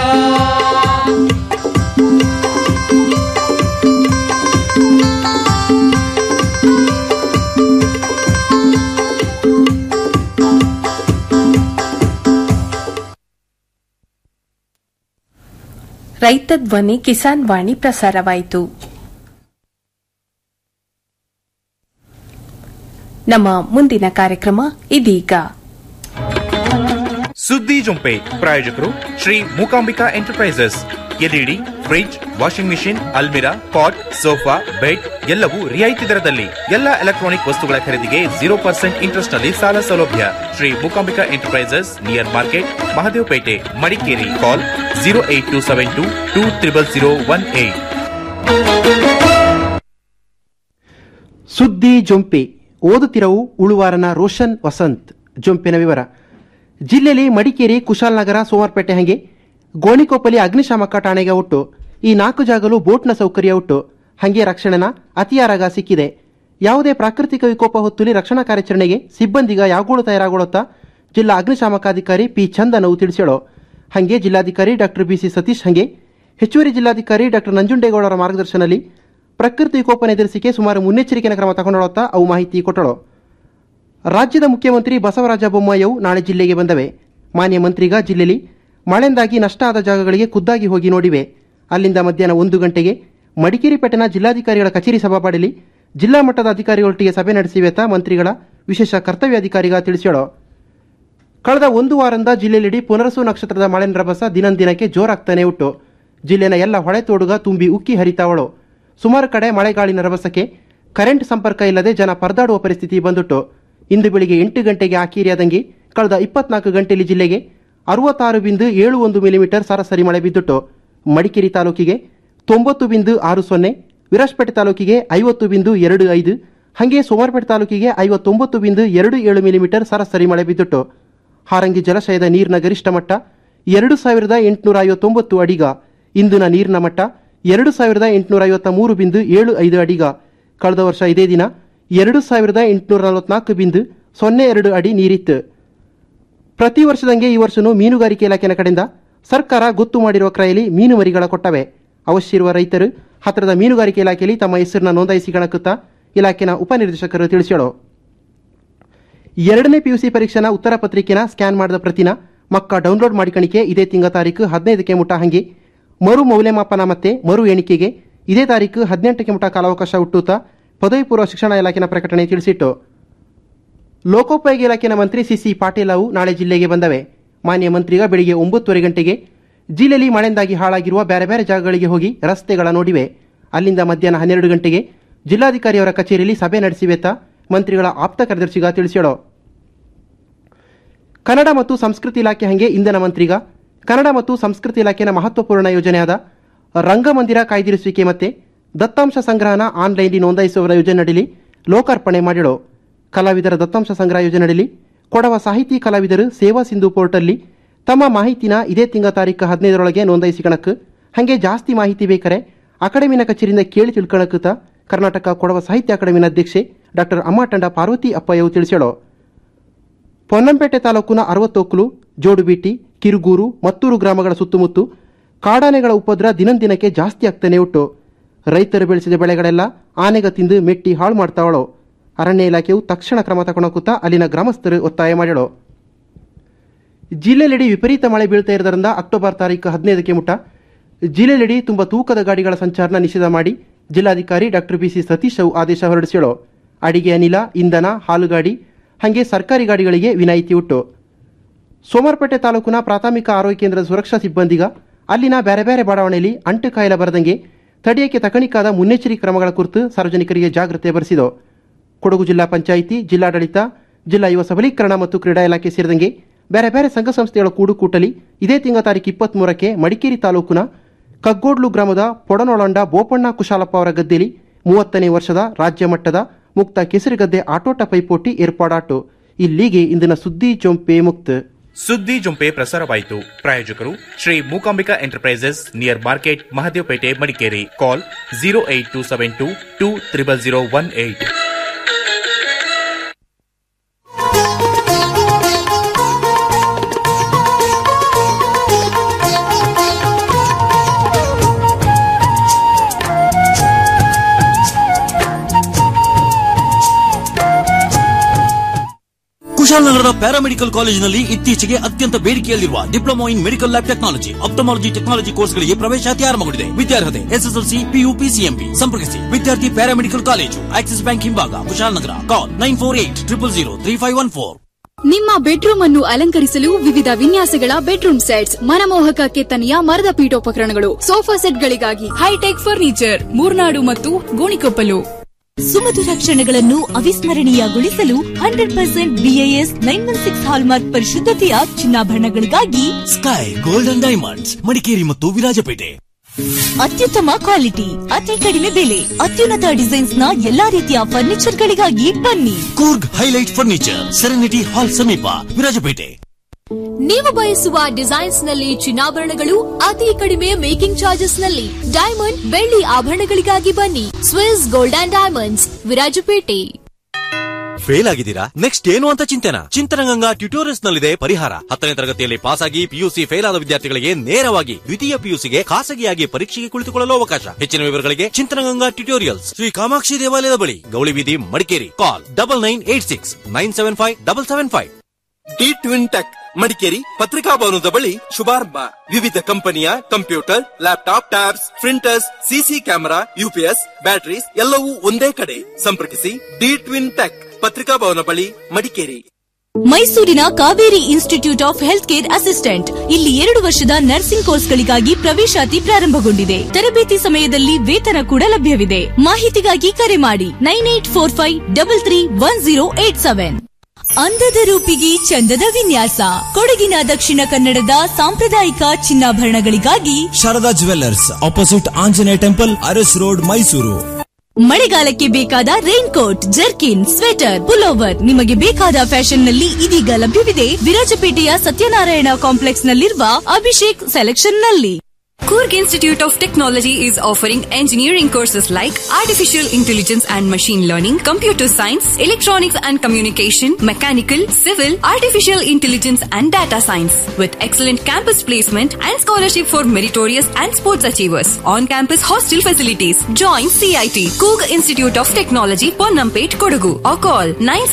ರೈತ ಧ್ವನಿ ಕಿಸಾನ್ ವಾಣಿ ಪ್ರಸಾರವಾಯಿತು ನಮ್ಮ ಮುಂದಿನ ಕಾರ್ಯಕ್ರಮ ಇದೀಗ ಸುದ್ದಿ ಜೊಂಪೆ ಪ್ರಾಯೋಜಕರು Shri Mookambika enterprises LED fridge washing machine ಅಲ್ಮಿರಾ ಪಾಟ್ ಸೋಫಾ ಬೆಡ್ ಎಲ್ಲವೂ ರಿಯಾಯಿತಿ ದರದಲ್ಲಿ ಎಲ್ಲ ಎಲೆಕ್ಟ್ರಾನಿಕ್ ವಸ್ತುಗಳ ಖರೀದಿಗೆ ಜೀರೋ ಪರ್ಸೆಂಟ್ ಇಂಟ್ರೆಸ್ಟ್ ನಲ್ಲಿ ಸಾಲ ಸೌಲಭ್ಯ Shri Mookambika enterprises near market Mahadevapete Madikeri call zero eight two seven two two triple zero one eight ಸುದ್ದಿ ಜೊಂಪೆ ಓದುತ್ತಿರವು ಉಳುವಾರನ ರೋಷನ್ ವಸಂತ್ ಜೊಂಪಿನ ವಿವರ ಜಿಲ್ಲೆಯಲ್ಲಿ ಮಡಿಕೇರಿ ಕುಶಾಲನಗರ ಸೋಮವಾರಪೇಟೆ ಹಂಗೆ ಗೋಣಿಕೊಪ್ಪಲಿ ಅಗ್ನಿಶಾಮಕ ಠಾಣೆಗೆ ಒಟ್ಟು ಈ ನಾಲ್ಕು ಜಾಗಲು ಬೋಟ್ನ ಸೌಕರ್ಯ ಉಂಟು ಹಂಗೆ ರಕ್ಷಣೆನ ಅತಿಯಾರಾಗ ಸಿಕ್ಕಿದೆ ಯಾವುದೇ ಪ್ರಾಕೃತಿಕ ವಿಕೋಪ ಹೊತ್ತುಲಿ ರಕ್ಷಣಾ ಕಾರ್ಯಾಚರಣೆಗೆ ಸಿಬ್ಬಂದಿಗ ಯಾವಗಳು ತಯಾರಾಗೊಳ್ಳುತ್ತಾ ಜಿಲ್ಲಾ ಅಗ್ನಿಶಾಮಕಾಧಿಕಾರಿ ಪಿ ಚಂದನವು ತಿಳಿಸ್ಯಾಳು ಹಂಗೆ ಜಿಲ್ಲಾಧಿಕಾರಿ ಡಾಕ್ಟರ್ ಬಿಸಿ ಸತೀಶ್ ಹಂಗೆ ಹೆಚ್ಚುವರಿ ಜಿಲ್ಲಾಧಿಕಾರಿ ಡಾಕ್ಟರ್ ನಂಜುಂಡೇಗೌಡರ ಮಾರ್ಗದರ್ಶನದಲ್ಲಿ ಪ್ರಕೃತಿ ವಿಕೋಪನ ಎದುರಿಸಿಕೆ ಸುಮಾರು ಮುನ್ನೆಚ್ಚರಿಕೆಯ ಕ್ರಮ ತಗೊಂಡೊಳ್ಳುತ್ತಾ ಅವು ಮಾಹಿತಿ ಕೊಟ್ಟಳು ರಾಜ್ಯದ ಮುಖ್ಯಮಂತ್ರಿ ಬಸವರಾಜ ಬೊಮ್ಮಾಯಿಯವು ನಾಳೆ ಜಿಲ್ಲೆಗೆ ಬಂದವೆ ಮಾನ್ಯ ಮಂತ್ರಿಗ ಜಿಲ್ಲೆಯಲ್ಲಿ ಮಳೆಯಿಂದಾಗಿ ನಷ್ಟ ಆದ ಜಾಗಗಳಿಗೆ ಖುದ್ದಾಗಿ ಹೋಗಿ ನೋಡಿವೆ ಅಲ್ಲಿಂದ ಮಧ್ಯಾಹ್ನ ಒಂದು ಗಂಟೆಗೆ ಮಡಿಕೇರಿ ಪಟ್ಟಣ ಜಿಲ್ಲಾಧಿಕಾರಿಗಳ ಕಚೇರಿ ಸಭಾಪಡಿಲಿ ಜಿಲ್ಲಾ ಮಟ್ಟದ ಅಧಿಕಾರಿಗಳೊಟ್ಟಿಗೆ ಸಭೆ ನಡೆಸಿವೆತ ಮಂತ್ರಿಗಳ ವಿಶೇಷ ಕರ್ತವ್ಯಾಧಿಕಾರಿಗ ತಿಳಿಸ್ಯಾಳು ಕಳೆದ ಒಂದು ವಾರದಿಂದ ಜಿಲ್ಲೆಯಲ್ಲಿ ಪುನರಸು ನಕ್ಷತ್ರದ ಮಳೆ ರಭಸ ದಿನಂದಿನಕ್ಕೆ ಜೋರಾಗ್ತಾನೆ ಉಂಟು ಜಿಲ್ಲೆನ ಎಲ್ಲ ಹೊಳೆ ತೋಡುಗ ತುಂಬಿ ಉಕ್ಕಿ ಹರಿತಾವಳು ಸುಮಾರು ಕಡೆ ಮಳೆಗಾಳಿನ ರಭಸಕ್ಕೆ ಕರೆಂಟ್ ಸಂಪರ್ಕ ಇಲ್ಲದೆ ಜನ ಪರದಾಡುವ ಪರಿಸ್ಥಿತಿ ಬಂದುಟ್ಟು ಇಂದು ಬೆಳಿಗ್ಗೆ ಎಂಟು ಗಂಟೆಗೆ ಆಕೀರಿಯಾದಂಗೆ ಕಳೆದ ಇಪ್ಪತ್ನಾಲ್ಕು ಗಂಟೆಯಲ್ಲಿ ಜಿಲ್ಲೆಗೆ ಅರವತ್ತಾರು ಬಿಂದು ಏಳು ಒಂದು ಮಿಲಿಮೀಟರ್ ಸರಾಸರಿ ಮಳೆ ಬಿದ್ದುಟ್ಟು ಮಡಿಕೇರಿ ತಾಲೂಕಿಗೆ ತೊಂಬತ್ತು ಬಿಂದು ಆರು ಸೊನ್ನೆ ವಿರಾಜಪೇಟೆ ತಾಲೂಕಿಗೆ ಐವತ್ತು ಬಿಂದು ಎರಡು ಐದು ಹಾಗೆ ಸೋಮವಾರಪೇಟೆ ತಾಲೂಕಿಗೆ ಐವತ್ತೊಂಬತ್ತು ಬಿಂದು ಎರಡು ಏಳು ಮಿಲಿಮೀಟರ್ ಸರಾಸರಿ ಮಳೆ ಬಿದ್ದುಟ್ಟು ಹಾರಂಗಿ ಜಲಾಶಯದ ನೀರಿನ ಗರಿಷ್ಠ ಮಟ್ಟ ಎರಡು ಸಾವಿರದ ಎಂಟುನೂರ ಐವತ್ತೊಂಬತ್ತು ಅಡಿಗ ಇಂದಿನ ನೀರಿನ ಮಟ್ಟ ಎರಡು ಸಾವಿರದ ಎಂಟುನೂರ ಐವತ್ತ ಮೂರು ಬಿಂದು ಏಳು ಐದು ಅಡಿಗ ಕಳೆದ ವರ್ಷ ಇದೇ ದಿನ ಎರಡು ಸಾವಿರದ ಎಂಟುನೂರ ನಲವತ್ನಾಲ್ಕು ಬಿಂದು ಸೊನ್ನೆ ಎರಡು ಅಡಿ ನೀರಿತ್ತು ಪ್ರತಿ ವರ್ಷದಂಗೆ ಈ ವರ್ಷನೂ ಮೀನುಗಾರಿಕೆ ಇಲಾಖೆನ ಕಡೆಯಿಂದ ಸರ್ಕಾರ ಗೊತ್ತು ಮಾಡಿರುವ ಕ್ರಯಲ್ಲಿ ಮೀನು ಮರಿಗಳ ಕೊಟ್ಟವೆ ಅವಶ್ಯ ಇರುವ ರೈತರು ಹತ್ತಿರದ ಮೀನುಗಾರಿಕೆ ಇಲಾಖೆಯಲ್ಲಿ ತಮ್ಮ ಹೆಸರನ್ನ ನೋಂದಾಯಿಸಿಕೊಳ್ಳುತ್ತಾ ಇಲಾಖೆನ ಉಪನಿರ್ದೇಶಕರು ತಿಳಿಸ್ಯಾಳು ಎರಡನೇ ಪಿಯುಸಿ ಪರೀಕ್ಷೆನ ಉತ್ತರ ಪತ್ರಿಕೆನ ಸ್ಕ್ಯಾನ್ ಮಾಡಿದ ಪ್ರತಿನ ಮಕ್ಕ ಡೌನ್ಲೋಡ್ ಮಾಡಿಕಣಿಕೆ ಇದೇ ತಿಂಗ ತಾರೀಕು ಹದಿನೈದಕ್ಕೆ ಮುಟ ಹಂಗೆ ಮರು ಮೌಲ್ಯಮಾಪನ ಮತ್ತೆ ಮರು ಎಣಿಕೆಗೆ ಇದೇ ತಾರೀಕು ಹದಿನೆಂಟಕ್ಕೆ ಮುಟ ಕಾಲಾವಕಾಶ ಹುಟ್ಟುತ್ತಾ ಪದವಿ ಪೂರ್ವ ಶಿಕ್ಷಣ ಇಲಾಖೆನ ಪ್ರಕಟಣೆ ತಿಳಿಸಿಟ್ಟು ಲೋಕೋಪಯೋಗಿ ಇಲಾಖೆನ ಮಂತ್ರಿ ಸಿಸಿ ಪಾಟೀಲ್ ಅವು ನಾಳೆ ಜಿಲ್ಲೆಗೆ ಬಂದವೆ ಮಾನ್ಯ ಮಂತ್ರಿಗ ಬೆಳಿಗ್ಗೆ ಒಂಬತ್ತುವರೆ ಗಂಟೆಗೆ ಜಿಲ್ಲೆಯಲ್ಲಿ ಮಳೆಯಿಂದಾಗಿ ಹಾಳಾಗಿರುವ ಬೇರೆ ಬೇರೆ ಜಾಗಗಳಿಗೆ ಹೋಗಿ ರಸ್ತೆಗಳ ನೋಡಿವೆ ಅಲ್ಲಿಂದ ಮಧ್ಯಾಹ್ನ ಹನ್ನೆರಡು ಗಂಟೆಗೆ ಜಿಲ್ಲಾಧಿಕಾರಿಯವರ ಕಚೇರಿಯಲ್ಲಿ ಸಭೆ ನಡೆಸಿವೆತ್ತ ಮಂತ್ರಿಗಳ ಆಪ್ತ ಕಾರ್ಯದರ್ಶಿಗ ತಿಳಿಸ್ಯಾಳು ಕನ್ನಡ ಮತ್ತು ಸಂಸ್ಕೃತಿ ಇಲಾಖೆ ಹಂಗೆ ಇಂಧನ ಮಂತ್ರಿಗ ಕನ್ನಡ ಮತ್ತು ಸಂಸ್ಕೃತಿ ಇಲಾಖೆಯ ಮಹತ್ವಪೂರ್ಣ ಯೋಜನೆಯಾದ ರಂಗಮಂದಿರ ಕಾಯ್ದಿರಿಸುವಿಕೆ ಮತ್ತೆ ದತ್ತಾಂಶ ಸಂಗ್ರಹನ ಆನ್ಲೈನ್ಲಿ ನೋಂದಾಯಿಸುವ ಯೋಜನೆಯಡಿಲಿ ಲೋಕಾರ್ಪಣೆ ಮಾಡಿಳು ಕಲಾವಿದರ ದತ್ತಾಂಶ ಸಂಗ್ರಹ ಯೋಜನೆಯಡಿಲಿ ಕೊಡವ ಸಾಹಿತಿ ಕಲಾವಿದರು ಸೇವಾ ಸಿಂಧು ಪೋರ್ಟಲ್ಲಿ ತಮ್ಮ ಮಾಹಿತಿನ ಇದೇ ತಿಂಗಳ ತಾರೀಕು ಹದಿನೈದರೊಳಗೆ ನೋಂದಾಯಿಸಿಕಣಕ್ ಹಾಗೆ ಜಾಸ್ತಿ ಮಾಹಿತಿ ಬೇಕಾರೆ ಅಕಾಡೆಮಿನ ಕಚೇರಿಯಿಂದ ಕೇಳಿ ತಿಳ್ಕೊಳಕುತ್ತ ಕರ್ನಾಟಕ ಕೊಡವ ಸಾಹಿತ್ಯ ಅಕಾಡೆಮಿನ ಅಧ್ಯಕ್ಷೆ ಡಾಕ್ಟರ್ ಅಮ್ಮಾಟಂಡ ಪಾರ್ವತಿ ಅಪ್ಪಯ್ಯವು ತಿಳಿಸ್ಯಾಳು ಪೊನ್ನಂಪೇಟೆ ತಾಲೂಕಿನ ಅರವತ್ತೊಕ್ಕಲು ಜೋಡುಬೀಟಿ ಕಿರುಗೂರು ಮತ್ತೂರು ಗ್ರಾಮಗಳ ಸುತ್ತಮುತ್ತ ಕಾಡಾನೆಗಳ ಉಪದ್ರ ದಿನಂದಿನಕ್ಕೆ ಜಾಸ್ತಿ ಆಗ್ತಾನೆ ಉಂಟು ರೈತರು ಬೆಳೆಸಿದ ಬೆಳೆಗಳೆಲ್ಲ ಆನೆಗ ತಿಂದು ಮೆಟ್ಟಿ ಹಾಳು ಮಾಡ್ತಾವಳು ಅರಣ್ಯ ಇಲಾಖೆಯು ತಕ್ಷಣ ಕ್ರಮ ತಗೊಳಕುತ್ತಾ ಅಲ್ಲಿನ ಗ್ರಾಮಸ್ಥರು ಒತ್ತಾಯ ಮಾಡ್ಯಾಳು ಜಿಲ್ಲೆಯೆಡೆ ವಿಪರೀತ ಮಳೆ ಬೀಳ್ತಾ ಇರೋದ್ರಿಂದ ಅಕ್ಟೋಬರ್ ತಾರೀಕು ಹದಿನೈದಕ್ಕೆ ಮುಟ ಜಿಲ್ಲೆಯೆಡೆ ತುಂಬ ತೂಕದ ಗಾಡಿಗಳ ಸಂಚಾರನ ನಿಷೇಧ ಮಾಡಿ ಜಿಲ್ಲಾಧಿಕಾರಿ ಡಾಕ್ಟರ್ ಬಿಸಿ ಸತೀಶ್ ಅವು ಆದೇಶ ಹೊರಡಿಸ್ಯಾಳು ಅಡಿಗೆ ಅನಿಲ ಇಂಧನ ಹಾಲುಗಾಡಿ ಹಾಗೆ ಸರ್ಕಾರಿ ಗಾಡಿಗಳಿಗೆ ವಿನಾಯಿತಿ ಉಂಟು ಸೋಮವಾರಪೇಟೆ ತಾಲೂಕಿನ ಪ್ರಾಥಮಿಕ ಆರೋಗ್ಯ ಕೇಂದ್ರದ ಸುರಕ್ಷಾ ಸಿಬ್ಬಂದಿಗ ಅಲ್ಲಿನ ಬೇರೆ ಬೇರೆ ಬಡಾವಣೆಯಲ್ಲಿ ಅಂಟು ಕಾಯಿಲೆ ಬರದಂಗೆ ತಡೆಯಕ್ಕೆ ತಕಣಿಕಾದ ಮುನ್ನೆಚ್ಚರಿಕೆ ಕ್ರಮಗಳ ಕುರಿತು ಸಾರ್ವಜನಿಕರಿಗೆ ಜಾಗೃತಿ ಬರೆಸಿತು ಕೊಡಗು ಜಿಲ್ಲಾ ಪಂಚಾಯಿತಿ ಜಿಲ್ಲಾಡಳಿತ ಜಿಲ್ಲಾ ಯುವ ಸಬಲೀಕರಣ ಮತ್ತು ಕ್ರೀಡಾ ಇಲಾಖೆ ಸೇರಿದಂಗೆ ಬೇರೆ ಬೇರೆ ಸಂಘ ಸಂಸ್ಥೆಗಳ ಕೂಡುಕೂಟಲಿ ಇದೇ ತಿಂಗಳ ತಾರೀಕು ಇಪ್ಪತ್ಮೂರಕ್ಕೆ ಮಡಿಕೇರಿ ತಾಲೂಕಿನ ಕಗ್ಗೋಡ್ಲು ಗ್ರಾಮದ ಪೊಡನೊಳಂಡ ಬೋಪಣ್ಣ ಕುಶಾಲಪ್ಪ ಅವರ ಗದ್ದೆಯಲ್ಲಿ ಮೂವತ್ತನೇ ವರ್ಷದ ರಾಜ್ಯ ಮಟ್ಟದ ಮುಕ್ತ ಕೆಸರುಗದ್ದೆ ಆಟೋಟ ಪೈಪೋಟಿ ಏರ್ಪಾಡಾಟು ಇಲ್ಲಿಗೆ ಇಂದಿನ ಸುದ್ದಿ ಚೊಂಪೆ ಮುಕ್ತ ಸುದ್ದಿ ಜೊಂಪೆ ಪ್ರಸಾರವಾಯಿತು ಪ್ರಾಯೋಜಕರು Shri Mookambika enterprises near market Mahadevapete Madikeri call zero eight two seven two two triple zero one eight ಕುಶಾಲನಗರದ ಪ್ಯಾರಾಮೆಡಿಕಲ್ ಕಾಲೇಜಿನಲ್ಲಿ ಇತ್ತೀಚೆಗೆ ಅತ್ಯಂತ ಬೇಡಿಕೆಯಲ್ಲಿರುವ diploma in medical lab technology ophthalmology technology ಕೋರ್ಸ್ಗಳಿಗೆ ಪ್ರವೇಶಾತಿ ಆರಂಭಗೊಂಡಿದೆ ವಿದ್ಯಾರ್ಹತೆ ಎಸ್ಎಸ್ಎಲ್ಸಿ ಪಿಯು ಪಿಸಿಎಂಬಿ ಸಂಪರ್ಕಿಸಿ ವಿದ್ಯಾರ್ಥಿ ಪ್ಯಾರಾಮೆಡಿಕಲ್ ಕಾಲೇಜು ಆಕ್ಸಿಸ್ ಬ್ಯಾಂಕ್ ಹಿಂಭಾಗ Kushalnagar call nine four eight triple zero three five one four ನಿಮ್ಮ ಬೆಡ್ರೂಮ್ ಅನ್ನು ಅಲಂಕರಿಸಲು ವಿವಿಧ ವಿನ್ಯಾಸಗಳ ಬೆಡ್ರೂಮ್ ಸೆಟ್ಸ್ ಮನಮೋಹಕ ಕೆತ್ತನೆಯ ಮರದ ಪೀಠೋಪಕರಣಗಳು ಸೋಫಾ ಸೆಟ್ಗಳಿಗಾಗಿ ಹೈಟೆಕ್ ಫರ್ನಿಚರ್ ಮೂರ್ನಾಡು ಮತ್ತು ಗೋಣಿಕೊಪ್ಪಲು ಸುಮಧುರ ಕ್ಷಣಗಳನ್ನು ಅವಿಸ್ಮರಣೀಯಗೊಳಿಸಲು hundred percent BIS nine one six hallmark ಪರಿಶುದ್ಧತೆಯ ಚಿನ್ನಾಭರಣಗಳಿಗಾಗಿ ಸ್ಕೈ ಗೋಲ್ಡನ್ ಡೈಮಂಡ್ಸ್ ಮಡಿಕೇರಿ ಮತ್ತು ವಿರಾಜಪೇಟೆ ಅತ್ಯುತ್ತಮ ಕ್ವಾಲಿಟಿ ಅತಿ ಕಡಿಮೆ ಬೆಲೆ ಅತ್ಯುನ್ನತ ಡಿಸೈನ್ಸ್ ನ ಎಲ್ಲಾ ರೀತಿಯ ಫರ್ನಿಚರ್ ಗಳಿಗಾಗಿ ಬನ್ನಿ Coorg highlight furniture serenity hall ಸಮೀಪ ವಿರಾಜಪೇಟೆ ನೀವು ಬಯಸುವ ಡಿಸೈನ್ಸ್ ನಲ್ಲಿ ಚಿನ್ನಾಭರಣಗಳು ಅತಿ ಕಡಿಮೆ ಮೇಕಿಂಗ್ ಚಾರ್ಜಸ್ ನಲ್ಲಿ ಡೈಮಂಡ್ ಬೆಳ್ಳಿ ಆಭರಣಗಳಿಗಾಗಿ ಬನ್ನಿ Swiss gold and diamonds Virajpet fail ಆಗಿದ್ದೀರಾ ನೆಕ್ಸ್ಟ್ ಏನು ಅಂತ ಚಿಂತನ ಚಿಂತನಗಂಗಾ ಟ್ಯೂಟೋರಿಯಲ್ಸ್ ನಲ್ಲಿದೆ ಪರಿಹಾರ ಹತ್ತನೇ ತರಗತಿಯಲ್ಲಿ ಪಾಸ್ ಆಗಿ ಪಿಯುಸಿ ಫೇಲ್ ಆದ ವಿದ್ಯಾರ್ಥಿಗಳಿಗೆ ನೇರವಾಗಿ ದ್ವಿತೀಯ ಪಿಯುಸಿಗೆ ಖಾಸಗಿಯಾಗಿ ಪರೀಕ್ಷೆಗೆ ಕುಳಿತುಕೊಳ್ಳಲು ಅವಕಾಶ ಹೆಚ್ಚಿನ ವಿವರಗಳಿಗೆ ಚಿಂತನಗಂಗಾ ಟ್ಯೂಟೋರಿಯಲ್ಸ್ ಶ್ರೀ ಕಾಮಾಕ್ಷಿ ದೇವಾಲಯದ ಬಳಿ ಗೌಳಿ ಬೀದಿ Madikeri call double nine eight six nine seven five double seven five D twin tech Madikeri ಪತ್ರಿಕಾ ಭವನದ ಬಳಿ ಶುಭಾರಂಭ ವಿವಿಧ ಕಂಪನಿಯ computer laptop tabs printers CC camera UPS batteries ಎಲ್ಲವೂ ಒಂದೇ ಕಡೆ ಸಂಪರ್ಕಿಸಿ ಡಿ ಟ್ವಿನ್ ಟೆಕ್ ಪತ್ರಿಕಾ ಭವನ ಬಳಿ ಮಡಿಕೇರಿ ಮೈಸೂರಿನ Kaveri institute of health care assistant ಇಲ್ಲಿ ಎರಡು ವರ್ಷದ ನರ್ಸಿಂಗ್ ಕೋರ್ಸ್ಗಳಿಗಾಗಿ ಪ್ರವೇಶಾತಿ ಪ್ರಾರಂಭಗೊಂಡಿದೆ ತರಬೇತಿ ಸಮಯದಲ್ಲಿ ವೇತನ ಕೂಡ ಲಭ್ಯವಿದೆ ಮಾಹಿತಿಗಾಗಿ ಕರೆ ಮಾಡಿ nine eight four five double three one zero eight seven ಅಂದದ ರೂಪಿಗೆ ಚಂದದ ವಿನ್ಯಾಸ ಕೊಡಗಿನ ದಕ್ಷಿಣ ಕನ್ನಡದ ಸಾಂಪ್ರದಾಯಿಕ ಚಿನ್ನಾಭರಣಗಳಿಗಾಗಿ Sharada jewellers opposite Anjaneya temple Aras road Mysuru ಮಳೆಗಾಲಕ್ಕೆ ಬೇಕಾದ rain coat jerkin sweater pullover ನಿಮಗೆ ಬೇಕಾದ ಫ್ಯಾಷನ್ ನಲ್ಲಿ ಇದೀಗ ಲಭ್ಯವಿದೆ ವಿರಾಜಪೇಟೆಯ ಸತ್ಯನಾರಾಯಣ ಕಾಂಪ್ಲೆಕ್ಸ್ ನಲ್ಲಿರುವ ಅಭಿಷೇಕ್ ಸೆಲೆಕ್ಷನ್ ನಲ್ಲಿ Kurg Institute of Technology is offering engineering courses like Artificial Intelligence and Machine Learning, Computer Science, Electronics and Communication, Mechanical, Civil, Artificial Intelligence and Data Science with excellent campus placement and scholarship for meritorious and sports achievers. On-campus hostel facilities. Join CIT, Kurg Institute of Technology, Ponnampet, Kodagu or call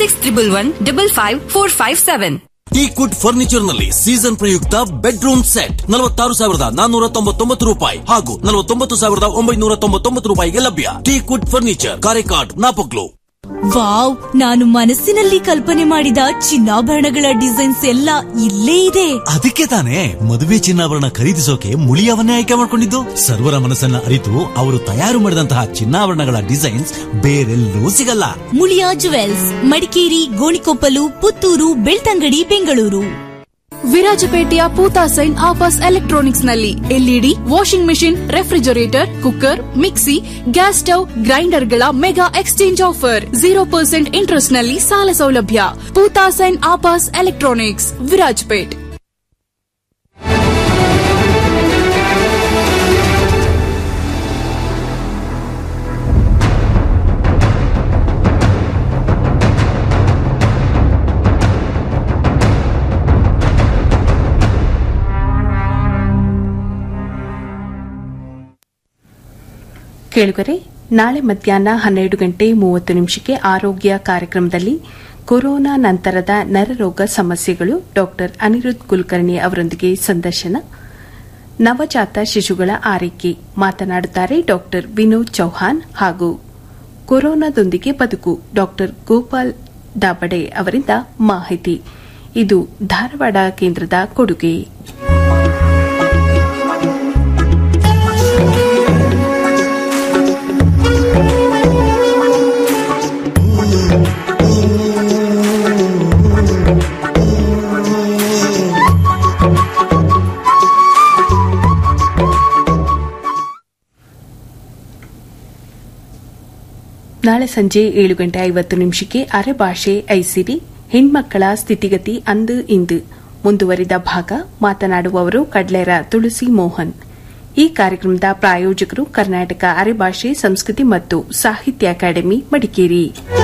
96111 55457. Teakwood furniture ನಲ್ಲಿ season ಪ್ರಯುಕ್ತ bedroom set ನಲವತ್ತಾರು ಸಾವಿರದ ನಾನ್ನೂರ ತೊಂಬತ್ತೊಂಬತ್ತು ರೂಪಾಯಿ ಹಾಗೂ ನಲವತ್ತೊಂಬತ್ತು ಸಾವಿರದ ಒಂಬೈನೂರ ತೊಂಬತ್ತೊಂಬತ್ತು ರೂಪಾಯಿಗೆ ಲಭ್ಯ teakwood furniture Karekad Napoklu wow ನಾನು ಮನಸ್ಸಿನಲ್ಲಿ ಕಲ್ಪನೆ ಮಾಡಿದ ಚಿನ್ನಾಭರಣಗಳ ಡಿಸೈನ್ಸ್ ಎಲ್ಲ ಇಲ್ಲೇ ಇದೆ ಅದಕ್ಕೆ ತಾನೇ ಮದುವೆ ಚಿನ್ನಾಭರಣ ಖರೀದಿಸೋಕೆ ಮುಳಿಯವನ್ನೇ ಆಯ್ಕೆ ಮಾಡಿಕೊಂಡಿದ್ದು ಸರ್ವರ ಮನಸ್ಸನ್ನ ಅರಿತು ಅವರು ತಯಾರು ಮಾಡಿದಂತಹ ಚಿನ್ನಾಭರಣಗಳ ಡಿಸೈನ್ಸ್ ಬೇರೆಲ್ಲೂ ಸಿಗಲ್ಲ ಮುಳಿಯಾ ಜುವೆಲ್ಸ್ ಮಡಿಕೇರಿ ಗೋಣಿಕೊಪ್ಪಲು ಪುತ್ತೂರು ಬೆಳ್ತಂಗಡಿ ಬೆಂಗಳೂರು ವಿರಾಜಪೇಟೆಯ ಪೂತಾ ಸೈನ್ ಆಪಸ್ ಎಲೆಕ್ಟ್ರಾನಿಕ್ಸ್ ನಲ್ಲಿ LED washing machine refrigerator cooker mixie gas stove ಗ್ರೈಂಡರ್ಗಳ mega exchange offer zero percent interest ನಲ್ಲಿ ಸಾಲ ಸೌಲಭ್ಯ ಪೂತಾ ಸೈನ್ ಆಪಸ್ ಎಲೆಕ್ಟ್ರಾನಿಕ್ಸ್ ವಿರಾಜಪೇಟ್ ಕೇಳುಗರೆ ನಾಳೆ ಮಧ್ಯಾಹ್ನ ಹನ್ನೆರಡು ಗಂಟೆ ಮೂವತ್ತು ನಿಮಿಷಕ್ಕೆ ಆರೋಗ್ಯ ಕಾರ್ಯಕ್ರಮದಲ್ಲಿ ಕೊರೋನಾ ನಂತರದ ನರರೋಗ ಸಮಸ್ಯೆಗಳು ಡಾಕ್ಟರ್ ಅನಿರುದ್ಧ್ ಕುಲಕರ್ಣಿ ಅವರೊಂದಿಗೆ ಸಂದರ್ಶನ ನವಜಾತ ಶಿಶುಗಳ ಆರೈಕೆ ಮಾತನಾಡುತ್ತಾರೆ ಡಾಕ್ಟರ್ ವಿನೋದ್ ಚೌಹಾನ್ ಹಾಗೂ ಕೊರೋನಾದೊಂದಿಗೆ ಬದುಕು ಡಾಕ್ಟರ್ ಗೋಪಾಲ್ ದಾಬಡೆ ಅವರಿಂದ ಮಾಹಿತಿ ಇದು ಧಾರವಾಡ ಕೇಂದ್ರದ ಕೊಡುಗೆ ನಾಳೆ ಸಂಜೆ ಏಳು ಗಂಟೆ ಐವತ್ತು ನಿಮಿಷಕ್ಕೆ ಅರೆಭಾಷೆ ಐಸಿರಿ ಹೆಣ್ಮಕ್ಕಳ ಸ್ಥಿತಿಗತಿ ಅಂದು ಇಂದು ಮುಂದುವರಿದ ಭಾಗ ಮಾತನಾಡುವವರು ಕಡ್ಲೇರ ತುಳಸಿ ಮೋಹನ್ ಈ ಕಾರ್ಯಕ್ರಮದ ಪ್ರಾಯೋಜಕರು ಕರ್ನಾಟಕ ಅರೆಭಾಷೆ ಸಂಸ್ಕೃತಿ ಮತ್ತು ಸಾಹಿತ್ಯ ಅಕಾಡೆಮಿ ಮಡಿಕೇರಿ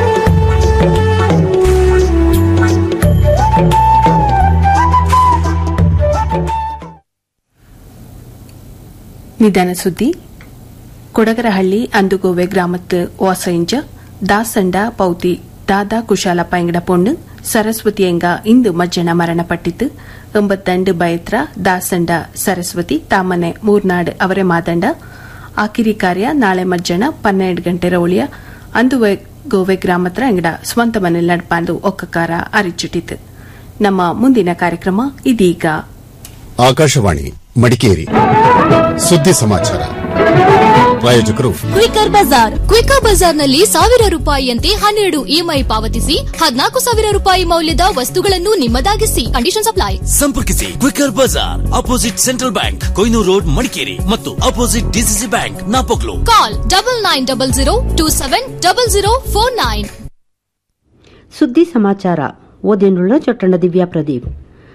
ನಿಧನ ಸುದ್ದಿ ಕೊಡಗರಹಳ್ಳಿ ಅಂದುಗೋವೆ ಗ್ರಾಮத்து ವಾಸೈಂಜ ದಾಸಂಡ ಪೌತಿ ದಾದಾ ಕುಶಾಲಪ್ಪ ಎಂಗಡ ಪೊಣ್ಣು ಸರಸ್ವತಿ ಎಂಗ ಇಂದು ಮಜ್ಜನ ಮರಣಪಟ್ಟಿತು ಎಂಬತ್ತಂಡು ಬಯತ್ರ ದಾಸಂಡ ಸರಸ್ವತಿ ತಾಮನೆ ಮೂರ್ನಾಡು ಅವರೇ ಮಾದಂಡ ಆಕಿರಿ ಕಾರ್ಯ ನಾಳೆ ಮಜ್ಜನ ಪನ್ನೆರಡು ಗಂಟೆ ರೌಳಿಯ ಅಂದುವೆ ಗೋವೆ ಗ್ರಾಮತ್ರ ಎಂಗಡ ಸ್ವಂತ ಮನೆ ನಡ್ಪಾಂದು ಒಕ್ಕಕಾರ ಅರಿಚುಟಿತು ನಮ್ಮ ಮುಂದಿನ ಕಾರ್ಯಕ್ರಮ ಇದೀಗ ಆಕಾಶವಾಣಿ ಮಡಿಕೇರಿ ಸುದ್ದಿ ಸಮಾಚಾರ ಪ್ರಾಯೋಜಕರು ಕ್ವಿಕರ್ ಬಜಾರ್ ಕ್ವಿಕರ್ ಬಜಾರ್ನಲ್ಲಿ ಸಾವಿರ ರೂಪಾಯಿಯಂತೆ ಹನ್ನೆರಡು ಇಎಂಐ ಪಾವತಿಸಿ ಹದಿನಾಲ್ಕು ಸಾವಿರ ರೂಪಾಯಿ ಮೌಲ್ಯದ ವಸ್ತುಗಳನ್ನು ನಿಮ್ಮದಾಗಿಸಿ ಕಂಡೀಷನ್ ಅಪ್ಲೈ ಸಂಪರ್ಕಿಸಿ quicker bazaar opposite central bank Koynur road Madikeri ಮತ್ತು opposite DCC bank Napoklu call double nine double zero two seven double zero four nine ಸುದ್ದಿ ಸಮಾಚಾರ ಓದಿನುಳ್ಳ ಚೊಟ್ಟಣ ದಿವ್ಯಾ ಪ್ರದೀಪ್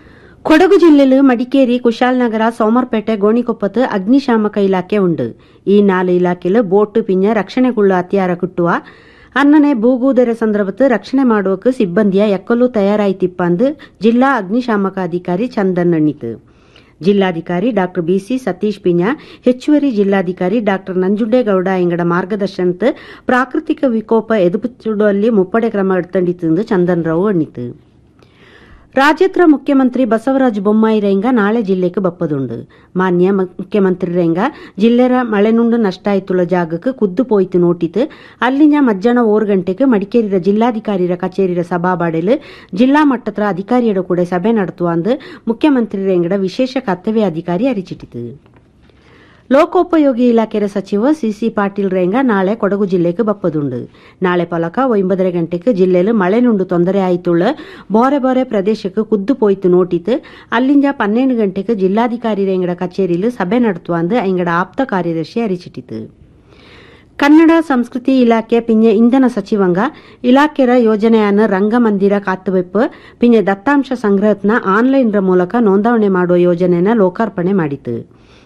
ಕೊಡಗು ಜಿಲ್ಲೆಲು ಮಡಿಕೇರಿ ಕುಶಾಲನಗರ ಸೋಮರ್ಪೇಟೆ ಗೋಣಿಕೊಪ್ಪತ್ತು ಅಗ್ನಿಶಾಮಕ ಇಲಾಖೆ ಉಂಡು ಈ ನಾಲು ಇಲಾಖೆಲು ಬೋಟ್ ಪಿಂಜ ರಕ್ಷಣೆಗೊಳ್ಳು ಹತ್ಯಾರ ಕುಟ್ಟುವ ಅನ್ನನೆ ಭೂಗೂದರ ಸಂದರ್ಭತ್ತು ರಕ್ಷಣೆ ಮಾಡುವಕ್ಕೆ ಸಿಬ್ಬಂದಿಯ ಎಕ್ಕಲು ತಯಾರಾಯ್ತಿಪ್ಪಂದು ಜಿಲ್ಲಾ ಅಗ್ನಿಶಾಮಕ ಅಧಿಕಾರಿ ಚಂದನ್ ಅಣ್ಣಿತು ಜಿಲ್ಲಾಧಿಕಾರಿ ಡಾ ಬಿಸಿ ಸತೀಶ್ ಪಿಂಜ ಹೆಚ್ಚುವರಿ ಜಿಲ್ಲಾಧಿಕಾರಿ ಡಾ ನಂಜುಂಡೇಗೌಡ ಎಂಗಡ ಮಾರ್ಗದರ್ಶನದ ಪ್ರಾಕೃತಿಕ ವಿಕೋಪ ಎದುಪುಡುವಲ್ಲಿ ಮುಪ್ಪಡೆ ಕ್ರಮ ಎಡ್ತಂಡಿತು ಚಂದನ್ ರಾವ್ ಅಣ್ಣಿತು ರಾಜ್ಯತ್ರ ಮುಖ್ಯಮಂತ್ರಿ ಬಸವರಾಜ ಬೊಮ್ಮಾಯಿ ರೇಂಗ ನಾಳೆ ಜಿಲ್ಲೆಗೆ ಬಪ್ಪದುಂಡು ಮಾನ್ಯ ಮುಖ್ಯಮಂತ್ರಿ ರೇಂಗ ಜಿಲ್ಲೆರ ಮಳೆನುಂಡು ನಷ್ಟಾಯ್ತುಳ ಜಾಗಕ್ಕೆ ಕುದ್ದು ಪೋಯ್ತು ನೋಟಿತು ಅಲ್ಲಿನ ಮಧ್ಯಾಹ್ನ ಓರ್ ಗಂಟೆಗೆ ಮಡಿಕೇರಿಯ ಜಿಲ್ಲಾಧಿಕಾರಿಯ ಕಚೇರಿಯ ಸಭಾಬಾಡೆಲು ಜಿಲ್ಲಾ ಮಟ್ಟದ ಅಧಿಕಾರಿಯಡ ಕೂಡ ಸಭೆ ನಡೆಸುವ ಅಂದು ಮುಖ್ಯಮಂತ್ರಿ ರೇಂಗಡ ವಿಶೇಷ ಕರ್ತವ್ಯ ಅಧಿಕಾರಿ ಅರಿಚಿಟ್ಟಿತು ಲೋಕೋಪಯೋಗಿ ಇಲಾಖೆಯ ಸಚಿವ ಸಿಸಿ ಪಾಟೀಲ್ ರೇಂಗ ನಾಳೆ ಕೊಡಗು ಜಿಲ್ಲೆಗೆ ಬಪ್ಪದುಂಡು ನಾಳೆ ಪಲಕ ಒಂಬದರ ಗಂಟೆಗೆ ಜಿಲ್ಲೆಯಲ್ಲಿ ಮಳೆ ನುಂಡು ತೊಂದರೆ ಆಯ್ತುಳ್ಳ ಬೋರೆ ಬೋರೆ ಪ್ರದೇಶಕ್ಕೆ ಕುದ್ದು ಪೋಯ್ತು ನೋಟಿತು ಅಲ್ಲಿಂದ ಪನ್ನೆಂಡು ಗಂಟೆಗೆ ಜಿಲ್ಲಾಧಿಕಾರಿ ರೇಂಗಡ ಕಚೇರಿಯಲ್ಲಿ ಸಭೆ ನಡೆಸುವ ಅಂದು ಎಂಗಡ ಆಪ್ತ ಕಾರ್ಯದರ್ಶಿ ಅರಿಚಿಟ್ಟಿತು ಕನ್ನಡ ಸಂಸ್ಕೃತಿ ಇಲಾಖೆ ಪಿಂಜ ಇಂಧನ ಸಚಿವಂಗ ಇಲಾಖೆರ ಯೋಜನೆಯನ್ನು ರಂಗಮಂದಿರ ಕಾತ್ತುವೆಪ್ಪು ಪಿಂಜ ದತ್ತಾಂಶ ಸಂಗ್ರಹತ್ನ ಆನ್ಲೈನ್ ಮೂಲಕ ನೋಂದಣಿ ಮಾಡುವ ಯೋಜನೆಯನ್ನು ಲೋಕಾರ್ಪಣೆ ಮಾಡಿತು